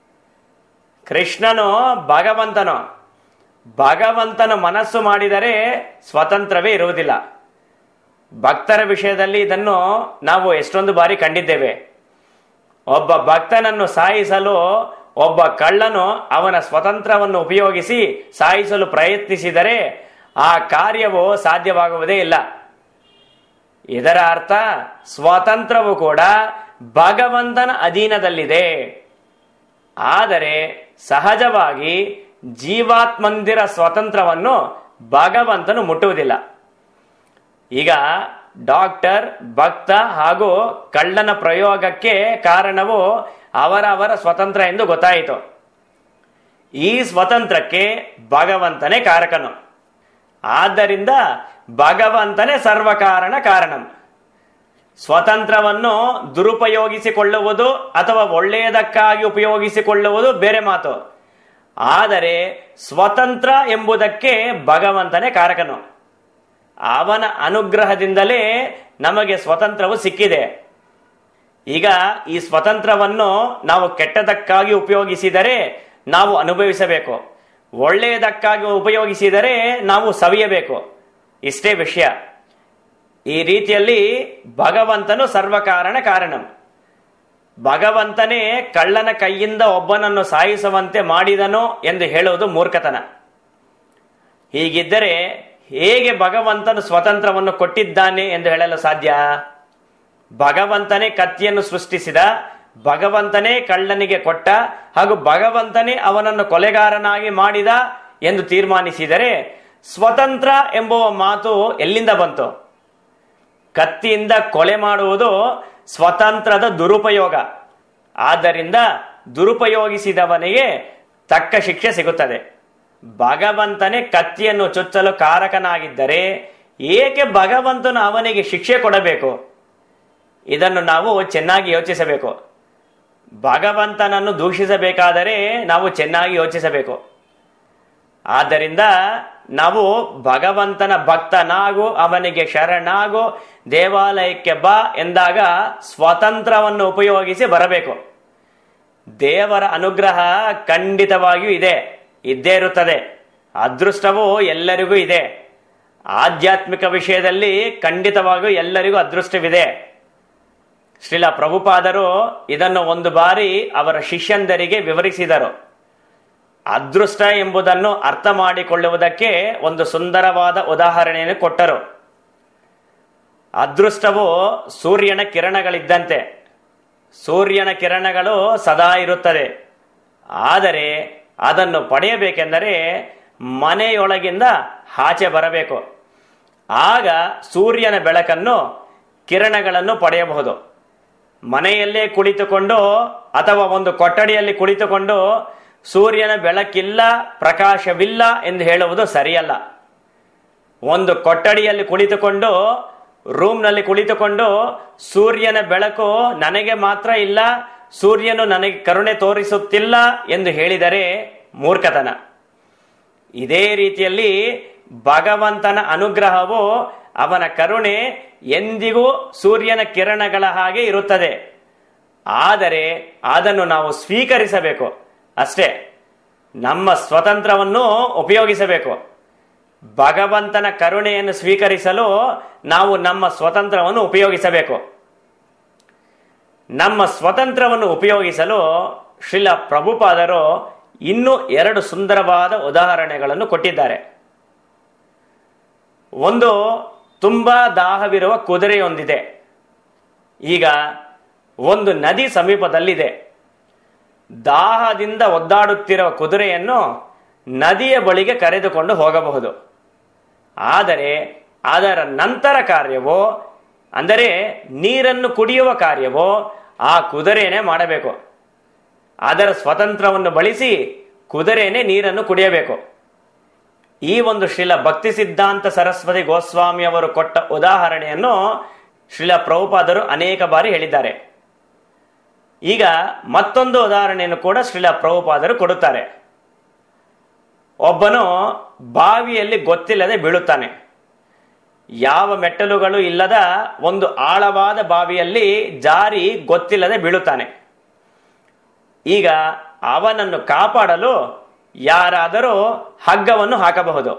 ಕೃಷ್ಣನು ಭಗವಂತನು ಭಗವಂತನು ಮನಸ್ಸು ಮಾಡಿದರೆ ಸ್ವತಂತ್ರವೇ ಇರುವುದಿಲ್ಲ ಭಕ್ತರ ವಿಷಯದಲ್ಲಿ ಇದನ್ನು ನಾವು ಎಷ್ಟೊಂದು ಬಾರಿ ಕಂಡಿದ್ದೇವೆ ಒಬ್ಬ ಭಕ್ತನನ್ನು ಸಾಯಿಸಲು ಒಬ್ಬ ಕಳ್ಳನು ಅವನ ಸ್ವತಂತ್ರವನ್ನು ಉಪಯೋಗಿಸಿ ಸಾಯಿಸಲು ಪ್ರಯತ್ನಿಸಿದರೆ ಆ ಕಾರ್ಯವು ಸಾಧ್ಯವಾಗುವುದೇ ಇಲ್ಲ ಇದರ ಅರ್ಥ ಸ್ವತಂತ್ರವು ಕೂಡ ಭಗವಂತನ ಅಧೀನದಲ್ಲಿದೆ ಆದರೆ ಸಹಜವಾಗಿ ಜೀವಾತ್ಮಂದಿರ ಸ್ವತಂತ್ರವನ್ನು ಭಗವಂತನು ಮುಟ್ಟುವುದಿಲ್ಲ ಈಗ ಡಾಕ್ಟರ್ ಭಕ್ತ ಹಾಗೂ ಕಳ್ಳನ ಪ್ರಯೋಗಕ್ಕೆ ಕಾರಣವು ಅವರ ಅವರ ಸ್ವತಂತ್ರ ಎಂದು ಗೊತ್ತಾಯಿತು ಈ ಸ್ವತಂತ್ರಕ್ಕೆ ಭಗವಂತನೇ ಕಾರಕನು ಆದ್ದರಿಂದ ಭಗವಂತನೇ ಸರ್ವಕಾರಣ ಕಾರಣಂ ಸ್ವತಂತ್ರವನ್ನು ದುರುಪಯೋಗಿಸಿಕೊಳ್ಳುವುದು ಅಥವಾ ಒಳ್ಳೆಯದಕ್ಕಾಗಿ ಉಪಯೋಗಿಸಿಕೊಳ್ಳುವುದು ಬೇರೆ ಮಾತು ಆದರೆ ಸ್ವತಂತ್ರ ಎಂಬುದಕ್ಕೆ ಭಗವಂತನೇ ಕಾರಕನು ಅವನ ಅನುಗ್ರಹದಿಂದಲೇ ನಮಗೆ ಸ್ವತಂತ್ರವು ಸಿಕ್ಕಿದೆ ಈಗ ಈ ಸ್ವತಂತ್ರವನ್ನು ನಾವು ಕೆಟ್ಟದಕ್ಕಾಗಿ ಉಪಯೋಗಿಸಿದರೆ ನಾವು ಅನುಭವಿಸಬೇಕು ಒಳ್ಳೆಯದಕ್ಕಾಗಿ ಉಪಯೋಗಿಸಿದರೆ ನಾವು ಸವಿಯಬೇಕು ಇಷ್ಟೇ ವಿಷಯ ಈ ರೀತಿಯಲ್ಲಿ ಭಗವಂತನು ಸರ್ವಕಾರಣ ಕಾರಣಂ ಭಗವಂತನೇ ಕಳ್ಳನ ಕೈಯಿಂದ ಒಬ್ಬನನ್ನು ಸಾಯಿಸುವಂತೆ ಮಾಡಿದನು ಎಂದು ಹೇಳುವುದು ಮೂರ್ಖತನ ಹೀಗಿದ್ದರೆ ಹೇಗೆ ಭಗವಂತನು ಸ್ವತಂತ್ರವನ್ನು ಕೊಟ್ಟಿದ್ದಾನೆ ಎಂದು ಹೇಳಲು ಸಾಧ್ಯ ಭಗವಂತನೇ ಕತ್ತಿಯನ್ನು ಸೃಷ್ಟಿಸಿದ ಭಗವಂತನೇ ಕಳ್ಳನಿಗೆ ಕೊಟ್ಟ ಹಾಗೂ ಭಗವಂತನೇ ಅವನನ್ನು ಕೊಲೆಗಾರನಾಗಿ ಮಾಡಿದ ಎಂದು ತೀರ್ಮಾನಿಸಿದರೆ ಸ್ವತಂತ್ರ ಎಂಬುವ ಮಾತು ಎಲ್ಲಿಂದ ಬಂತು ಕತ್ತಿಯಿಂದ ಕೊಲೆ ಮಾಡುವುದು ಸ್ವತಂತ್ರದ ದುರುಪಯೋಗ ಆದ್ದರಿಂದ ದುರುಪಯೋಗಿಸಿದವನಿಗೆ ತಕ್ಕ ಶಿಕ್ಷೆ ಸಿಗುತ್ತದೆ ಭಗವಂತನೇ ಕತ್ತಿಯನ್ನು ಚುಚ್ಚಲು ಕಾರಕನಾಗಿದ್ದರೆ ಏಕೆ ಭಗವಂತನು ಅವನಿಗೆ ಶಿಕ್ಷೆ ಕೊಡಬೇಕು ಇದನ್ನು ನಾವು ಚೆನ್ನಾಗಿ ಯೋಚಿಸಬೇಕು ಭಗವಂತನನ್ನು ದೂಷಿಸಬೇಕಾದರೆ ನಾವು ಚೆನ್ನಾಗಿ ಯೋಚಿಸಬೇಕು ಆದ್ದರಿಂದ ನಾವು ಭಗವಂತನ ಭಕ್ತನಾಗು ಅವನಿಗೆ ಶರಣಾಗು ದೇವಾಲಯಕ್ಕೆ ಬಾ ಎಂದಾಗ ಸ್ವತಂತ್ರವನ್ನು ಉಪಯೋಗಿಸಿ ಬರಬೇಕು ದೇವರ ಅನುಗ್ರಹ ಖಂಡಿತವಾಗಿಯೂ ಇದೆ ಇದ್ದೇ ಇರುತ್ತದೆ ಅದೃಷ್ಟವು ಎಲ್ಲರಿಗೂ ಇದೆ ಆಧ್ಯಾತ್ಮಿಕ ವಿಷಯದಲ್ಲಿ ಖಂಡಿತವಾಗಿಯೂ ಎಲ್ಲರಿಗೂ ಅದೃಷ್ಟವಿದೆ ಶ್ರೀಲ ಪ್ರಭುಪಾದರು ಇದನ್ನು ಒಂದು ಬಾರಿ ಅವರ ಶಿಷ್ಯಂದರಿಗೆ ವಿವರಿಸಿದರು ಅದೃಷ್ಟ ಎಂಬುದನ್ನು ಅರ್ಥ ಮಾಡಿಕೊಳ್ಳುವುದಕ್ಕೆ ಒಂದು ಸುಂದರವಾದ ಉದಾಹರಣೆಯನ್ನು ಕೊಟ್ಟರು ಅದೃಷ್ಟವು ಸೂರ್ಯನ ಕಿರಣಗಳಿದ್ದಂತೆ ಸೂರ್ಯನ ಕಿರಣಗಳು ಸದಾ ಇರುತ್ತದೆ ಆದರೆ ಅದನ್ನು ಪಡೆಯಬೇಕೆಂದರೆ ಮನೆಯೊಳಗಿಂದ ಆಚೆ ಬರಬೇಕು ಆಗ ಸೂರ್ಯನ ಬೆಳಕನ್ನು ಕಿರಣಗಳನ್ನು ಪಡೆಯಬಹುದು ಮನೆಯಲ್ಲೇ ಕುಳಿತುಕೊಂಡು ಅಥವಾ ಒಂದು ಕೊಠಡಿಯಲ್ಲಿ ಕುಳಿತುಕೊಂಡು ಸೂರ್ಯನ ಬೆಳಕಿಲ್ಲ ಪ್ರಕಾಶವಿಲ್ಲ ಎಂದು ಹೇಳುವುದು ಸರಿಯಲ್ಲ ಒಂದು ಕೊಠಡಿಯಲ್ಲಿ ಕುಳಿತುಕೊಂಡು ರೂಮ್ನಲ್ಲಿ ಕುಳಿತುಕೊಂಡು ಸೂರ್ಯನ ಬೆಳಕು ನನಗೆ ಮಾತ್ರ ಇಲ್ಲ ಸೂರ್ಯನು ನನಗೆ ಕರುಣೆ ತೋರಿಸುತ್ತಿಲ್ಲ ಎಂದು ಹೇಳಿದರೆ ಮೂರ್ಖತನ ಇದೇ ರೀತಿಯಲ್ಲಿ ಭಗವಂತನ ಅನುಗ್ರಹವು ಅವನ ಕರುಣೆ ಎಂದಿಗೂ ಸೂರ್ಯನ ಕಿರಣಗಳ ಹಾಗೆ ಇರುತ್ತದೆ ಆದರೆ ಅದನ್ನು ನಾವು ಸ್ವೀಕರಿಸಬೇಕು ಅಷ್ಟೇ ನಮ್ಮ ಸ್ವತಂತ್ರವನ್ನು ಉಪಯೋಗಿಸಬೇಕು ಭಗವಂತನ ಕರುಣೆಯನ್ನು ಸ್ವೀಕರಿಸಲು ನಾವು ನಮ್ಮ ಸ್ವತಂತ್ರವನ್ನು ಉಪಯೋಗಿಸಬೇಕು ನಮ್ಮ ಸ್ವತಂತ್ರವನ್ನು ಉಪಯೋಗಿಸಲು ಶ್ರೀಲ ಪ್ರಭುಪಾದರು ಇನ್ನೂ ಎರಡು ಸುಂದರವಾದ ಉದಾಹರಣೆಗಳನ್ನು ಕೊಟ್ಟಿದ್ದಾರೆ ಒಂದು ತುಂಬಾ ದಾಹವಿರುವ ಕುದುರೆಯೊಂದಿದೆ ಈಗ ಒಂದು ನದಿ ಸಮೀಪದಲ್ಲಿದೆ ದಾಹದಿಂದ ಒದ್ದಾಡುತ್ತಿರುವ ಕುದುರೆಯನ್ನು ನದಿಯ ಬಳಿಗೆ ಕರೆದುಕೊಂಡು ಹೋಗಬಹುದು ಆದರೆ ಅದರ ನಂತರ ಕಾರ್ಯವೋ ಅಂದರೆ ನೀರನ್ನು ಕುಡಿಯುವ ಕಾರ್ಯವೋ ಆ ಕುದುರೆನೇ ಮಾಡಬೇಕು ಅದರ ಸ್ವತಂತ್ರವನ್ನು ಬಳಸಿ ಕುದುರೆನೇ ನೀರನ್ನು ಕುಡಿಯಬೇಕು ಈ ಒಂದು ಶ್ರೀಲ ಭಕ್ತಿ ಸಿದ್ಧಾಂತ ಸರಸ್ವತಿ ಗೋಸ್ವಾಮಿ ಅವರು ಕೊಟ್ಟ ಉದಾಹರಣೆಯನ್ನು ಶ್ರೀಲ ಪ್ರಭುಪಾದರು ಅನೇಕ ಬಾರಿ ಹೇಳಿದ್ದಾರೆ ಈಗ ಮತ್ತೊಂದು ಉದಾಹರಣೆಯನ್ನು ಕೂಡ ಶ್ರೀಲ ಪ್ರಭುಪಾದರು ಕೊಡುತ್ತಾರೆ ಒಬ್ಬನು ಬಾವಿಯಲ್ಲಿ ಗೊತ್ತಿಲ್ಲದೆ ಬೀಳುತ್ತಾನೆ ಯಾವ ಮೆಟ್ಟಲುಗಳು ಇಲ್ಲದ ಒಂದು ಆಳವಾದ ಬಾವಿಯಲ್ಲಿ ಜಾರಿ ಗೊತ್ತಿಲ್ಲದೆ ಬೀಳುತ್ತಾನೆ ಈಗ ಅವನನ್ನು ಕಾಪಾಡಲು ಯಾರಾದರೂ ಹಗ್ಗವನ್ನು ಹಾಕಬಹುದು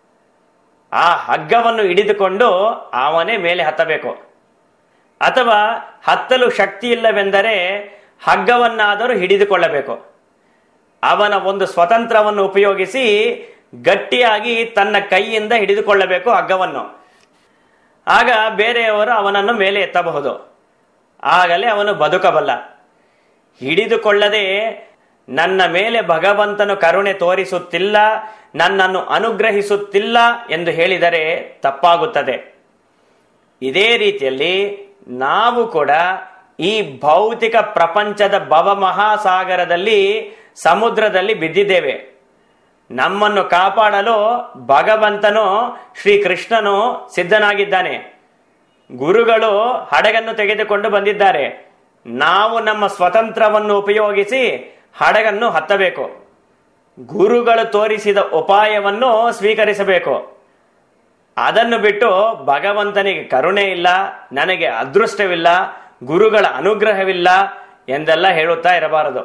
ಆ ಹಗ್ಗವನ್ನು ಹಿಡಿದುಕೊಂಡು ಅವನೇ ಮೇಲೆ ಹತ್ತಬೇಕು ಅಥವಾ ಹತ್ತಲು ಶಕ್ತಿ ಇಲ್ಲವೆಂದರೆ ಹಗ್ಗವನ್ನಾದರೂ ಹಿಡಿದುಕೊಳ್ಳಬೇಕು ಅವನ ಒಂದು ಸ್ವತಂತ್ರವನ್ನು ಉಪಯೋಗಿಸಿ ಗಟ್ಟಿಯಾಗಿ ತನ್ನ ಕೈಯಿಂದ ಹಿಡಿದುಕೊಳ್ಳಬೇಕು ಹಗ್ಗವನ್ನು ಆಗ ಬೇರೆಯವರು ಅವನನ್ನು ಮೇಲೆ ಎತ್ತಬಹುದು ಆಗಲೇ ಅವನು ಬದುಕಬಲ್ಲ ಹಿಡಿದುಕೊಳ್ಳದೆ ನನ್ನ ಮೇಲೆ ಭಗವಂತನು ಕರುಣೆ ತೋರಿಸುತ್ತಿಲ್ಲ ನನ್ನನ್ನು ಅನುಗ್ರಹಿಸುತ್ತಿಲ್ಲ ಎಂದು ಹೇಳಿದರೆ ತಪ್ಪಾಗುತ್ತದೆ ಇದೇ ರೀತಿಯಲ್ಲಿ ನಾವು ಕೂಡ ಈ ಭೌತಿಕ ಪ್ರಪಂಚದ ಭವಮಹಾಸಾಗರದಲ್ಲಿ ಸಮುದ್ರದಲ್ಲಿ ಬಿದ್ದಿದ್ದೇವೆ ನಮ್ಮನ್ನು ಕಾಪಾಡಲು ಭಗವಂತನು ಶ್ರೀಕೃಷ್ಣನು ಸಿದ್ಧನಾಗಿದ್ದಾನೆ ಗುರುಗಳು ಹಡಗನ್ನು ತೆಗೆದುಕೊಂಡು ಬಂದಿದ್ದಾರೆ ನಾವು ನಮ್ಮ ಸ್ವತಂತ್ರವನ್ನು ಉಪಯೋಗಿಸಿ ಹಡಗನ್ನು ಹತ್ತಬೇಕು ಗುರುಗಳು ತೋರಿಸಿದ ಉಪಾಯವನ್ನು ಸ್ವೀಕರಿಸಬೇಕು ಅದನ್ನು ಬಿಟ್ಟು ಭಗವಂತನಿಗೆ ಕರುಣೆ ಇಲ್ಲ ನನಗೆ ಅದೃಷ್ಟವಿಲ್ಲ ಗುರುಗಳ ಅನುಗ್ರಹವಿಲ್ಲ ಎಂದೆಲ್ಲ ಹೇಳುತ್ತಾ ಇರಬಾರದು